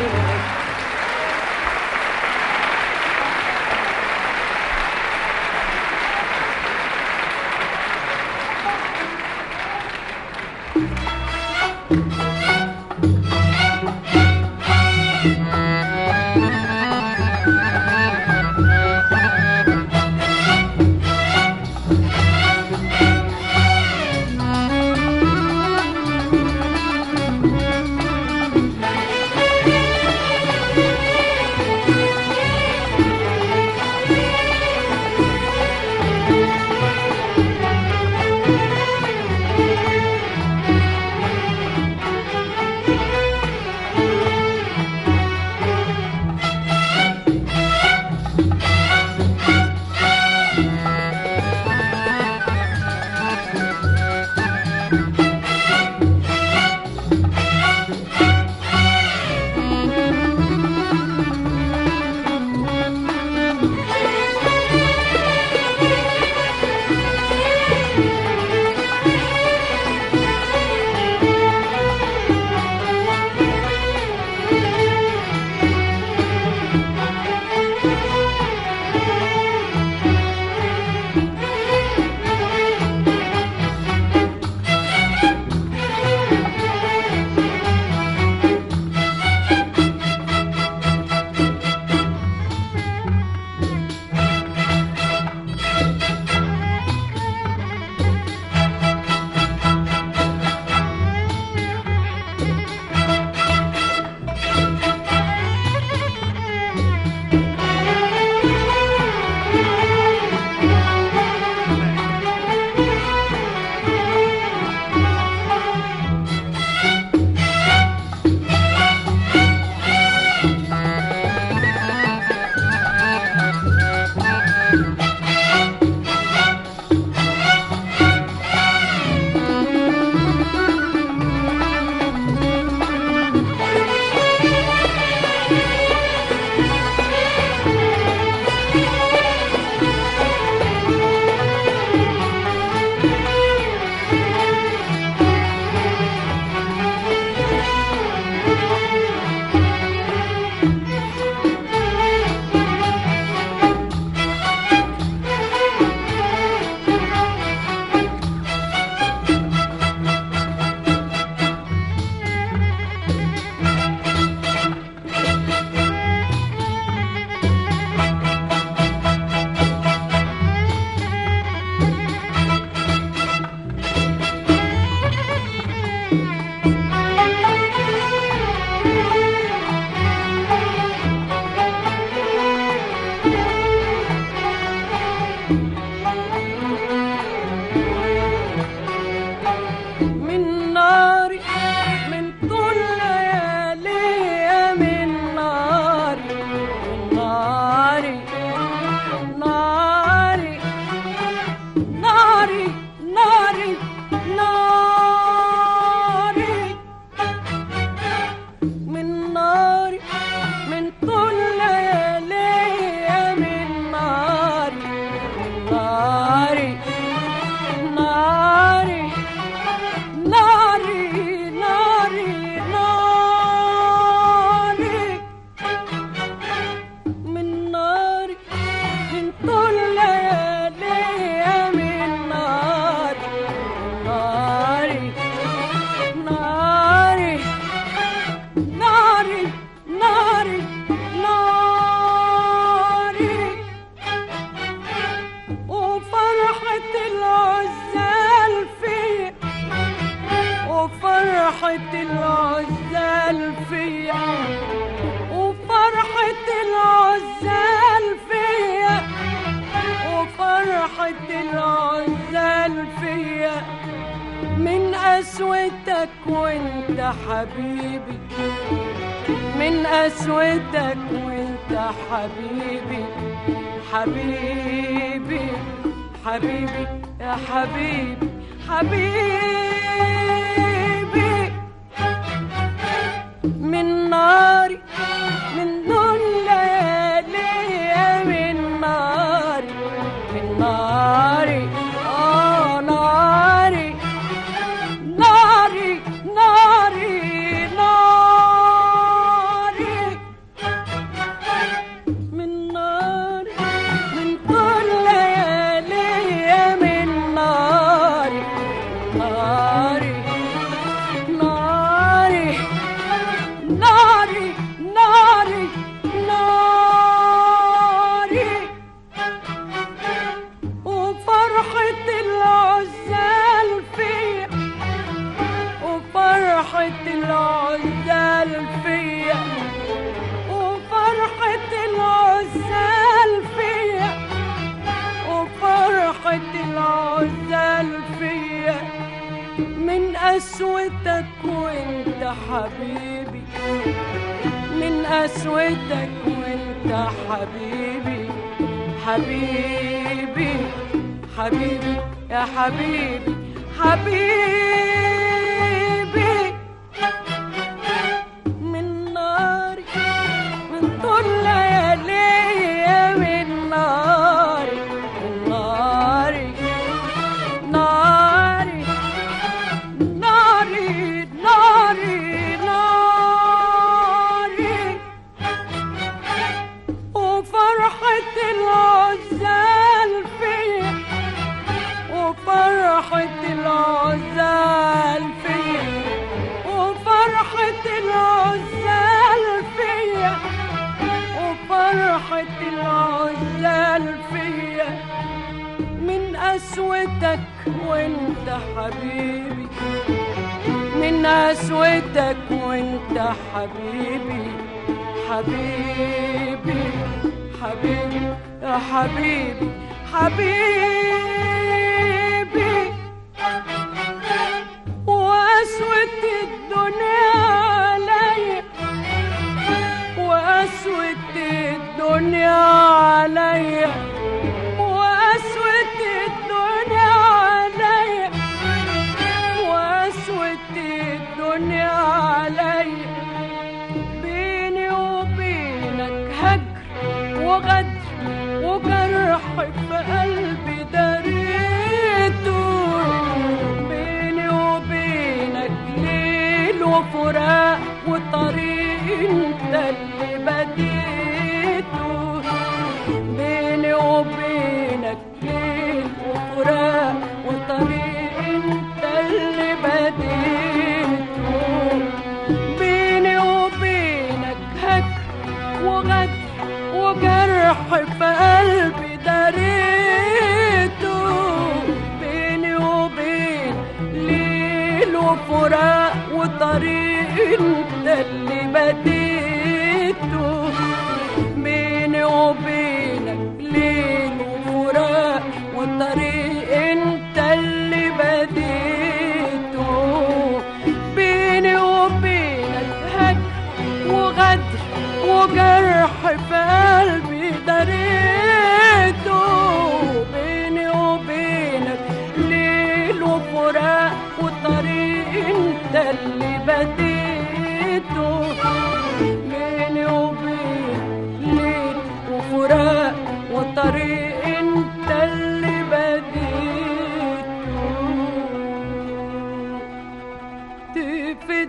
Speaker 2: وفرحة العزال فيا وفرحة العزال فيا وفرحة العزال فيا من قسوتك وانت حبيبي من قسوتك وانت حبيبي حبيبي حبيبي يا حبيبي حبيبي من ناري من نور ليالي من ناري من ناري آه ناري ناري ناري ناري من ناري من كل ليالي من ناري ناري ناري ناري ناري ناري وفرحة العزال فيا وفرحة العزال فيا وفرحة العزال فيا وفرحة العزال فيا من قسوتك وانت حبيبي من قسوتك وانت حبيبي حبيبي حبيبي يا حبيبي حبيبي من ناري من طول ليالي من ناري من ناري ناري ناري ناري ناري وفرحة العزال فيا وفرحة العزال فيا وفرحة العزال فيا وفرحة العزال فيا من قسوتك وانت حبيبي من قسوتك وانت حبيبي حبيبي حبيبي يا حبيبي حبيبي وقسوة الدنيا عليا وقسوة الدنيا عليا وقسوة الدنيا عليا وقسوة الدنيا عليا بيني وبينك هجر وغدر وجرح في قلبي دريته بيني وبينك ليل وفراق وطريق انت اللي بديته بيني وبينك ليل وفراق وطريق انت اللي بديته بيني وبينك هجر وغدر وجرح في قلبي دريته بيني وبين ليل وفراق وطريق انت اللي بديته بيني وبينك ليل وفراق وطريق انت اللي بديته بيني وبينك هجر وغدر وجرح في قلبي دريته بيني وبينك ليل وفراق وطريق انت اللي بديته بيني وبين ليل وفراق وطريق انت اللي بديته تفت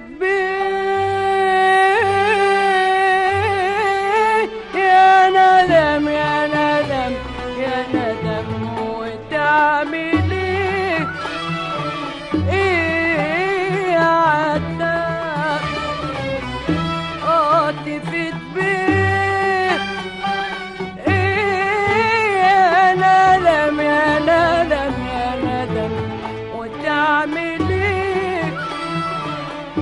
Speaker 2: بيه يا ندم يا ندم يا ندم وتعمل ايه ايه يا عتاب اه تفت بيه ايه يا ندم يا ندم يا ندم وتعمل ايه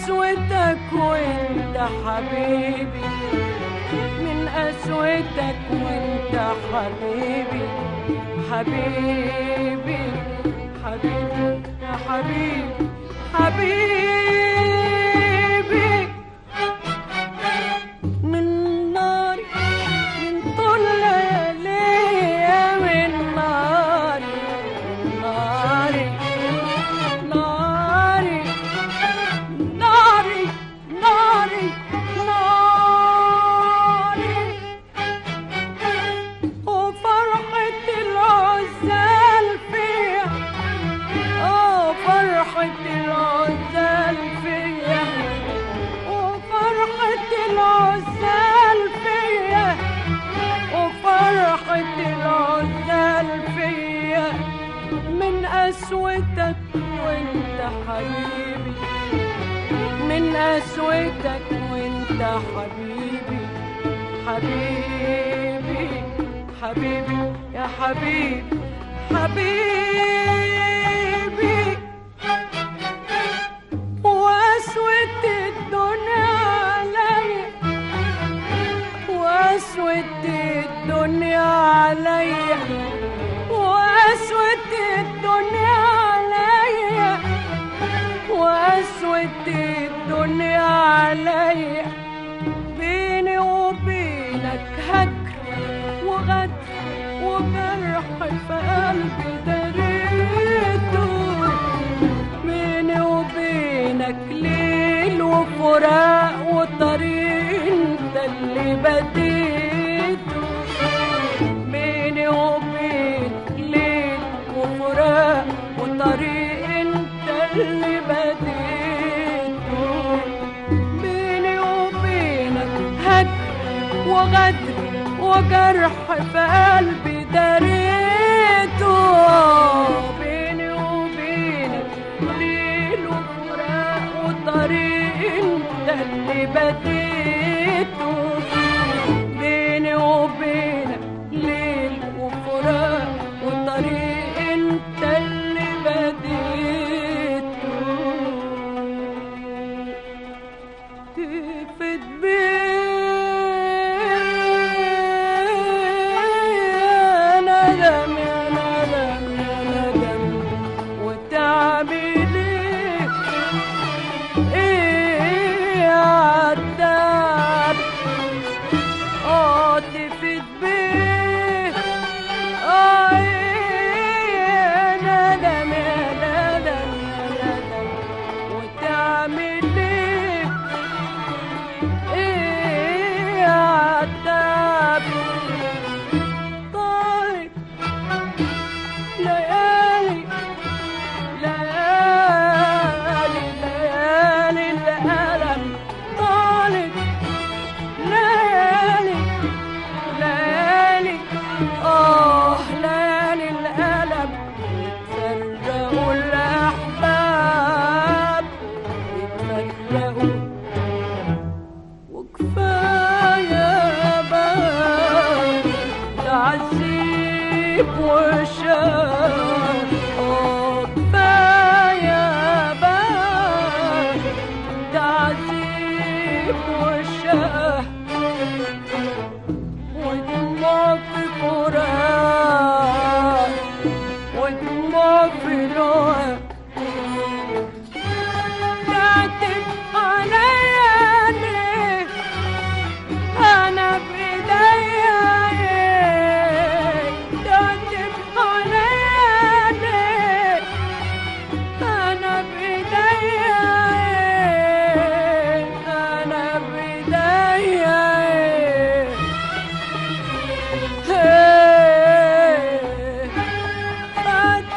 Speaker 2: قسوتك وانت حبيبي من قسوتك وانت حبيبي حبيبي حبيبي يا حبيبي حبيبي من ناري من طول ليالي من ناري ناري ناري ناري ناري ناري وفرحة العزال فيا اه فرحة العزال فيا وفرحة العزال فيا وفرحة العزال فيا من قسوتك وانت حبيبي من قسوتك وانت حبيبي حبيبي حبيبي يا حبيبي حبيبي واسود الدنيا عليا واسود الدنيا عليا واسود الدنيا عليا واسود الدنيا عليا بيني وبينك هجر وغدر وجرح في قلبي دريته بيني وبينك ليل وفراق وطريق انت اللي بديته بيني وبينك ليل وفراق وطريق انت اللي بديته بيني وبينك هجر وغدر وجرح في قلبي دريته بيني وبينك ليل وفراق وطريق انت اللي بديته بيني وبينك ليل وفراق وطريق انت اللي بديته تفت بيه ندم يا ندم يا ندم وتعمل ايه ايه يا عتاب اه تفت بيه اه ايه ندم يا ندم يا ندم وتعمل ايه ايه يا عتاب طارق ليالي ليالي ليالي الألم طالت ليالي ليالي آه ليالي الألم يتفرقوا الأحباب يتفرقوا وكفاية بقى تعذيب وشام آه كفاية بقى تعذيب وشام ودموع في فراق ودموع في لوع تعتب عليا ليه أنا بإيديا إيه تعتب عليا ليه أنا بإيديا إيه أنا بإيديا إيه فات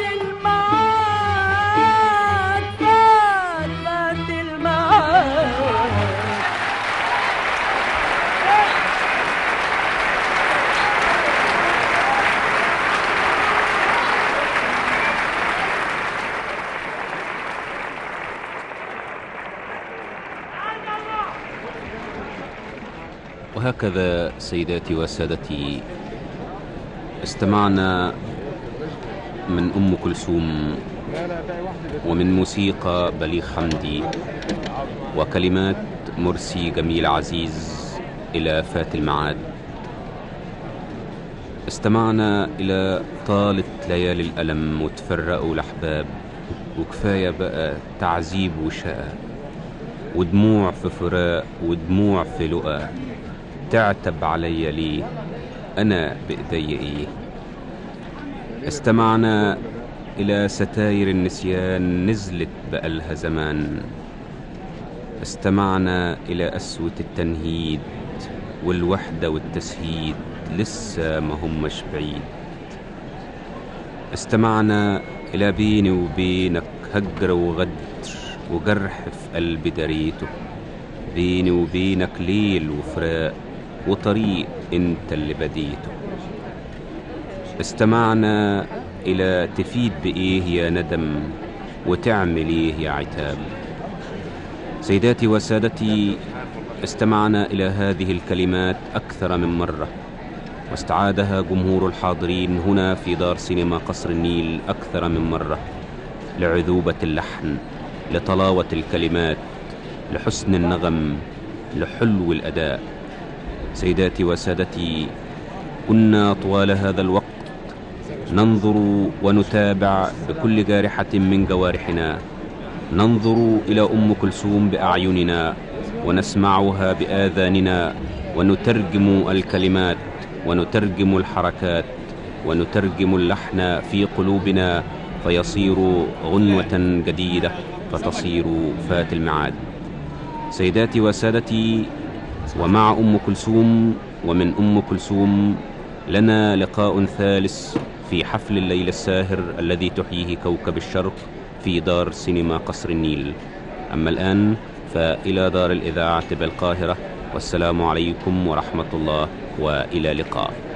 Speaker 2: المعاد فات فات المعاد
Speaker 3: وهكذا سيداتي وسادتي استمعنا من ام كلثوم ومن موسيقى بليغ حمدي وكلمات مرسي جميل عزيز إلى فات المعاد استمعنا إلى طالت ليالي الألم وتفرقوا الأحباب وكفاية بقى تعذيب وشقى ودموع في فراق ودموع في لقى تعتب علي ليه أنا بإيدي إيه استمعنا إلى ستاير النسيان نزلت بقالها زمان استمعنا إلى قسوة التنهيد والوحدة والتسهيد لسه ما همش بعيد استمعنا إلى بيني وبينك هجر وغدر وجرح في قلبي دريته بيني وبينك ليل وفراق وطريق انت اللي بديته استمعنا إلى تفيد بإيه يا ندم وتعمل إيه يا عتاب سيداتي وسادتي استمعنا إلى هذه الكلمات أكثر من مرة واستعادها جمهور الحاضرين هنا في دار سينما قصر النيل أكثر من مرة لعذوبة اللحن لطلاوة الكلمات لحسن النغم لحلو الأداء سيداتي وسادتي كنا طوال هذا الوقت ننظر ونتابع بكل جارحة من جوارحنا ننظر إلى أم كلثوم بأعيننا ونسمعها بآذاننا ونترجم الكلمات ونترجم الحركات ونترجم اللحن في قلوبنا فيصير غنوة جديدة فتصير فات المعاد سيداتي وسادتي ومع أم كلثوم ومن أم كلثوم لنا لقاء ثالث في حفل الليل الساهر الذي تحييه كوكب الشرق في دار سينما قصر النيل أما الآن فإلى دار الإذاعة بالقاهرة والسلام عليكم ورحمة الله وإلى لقاء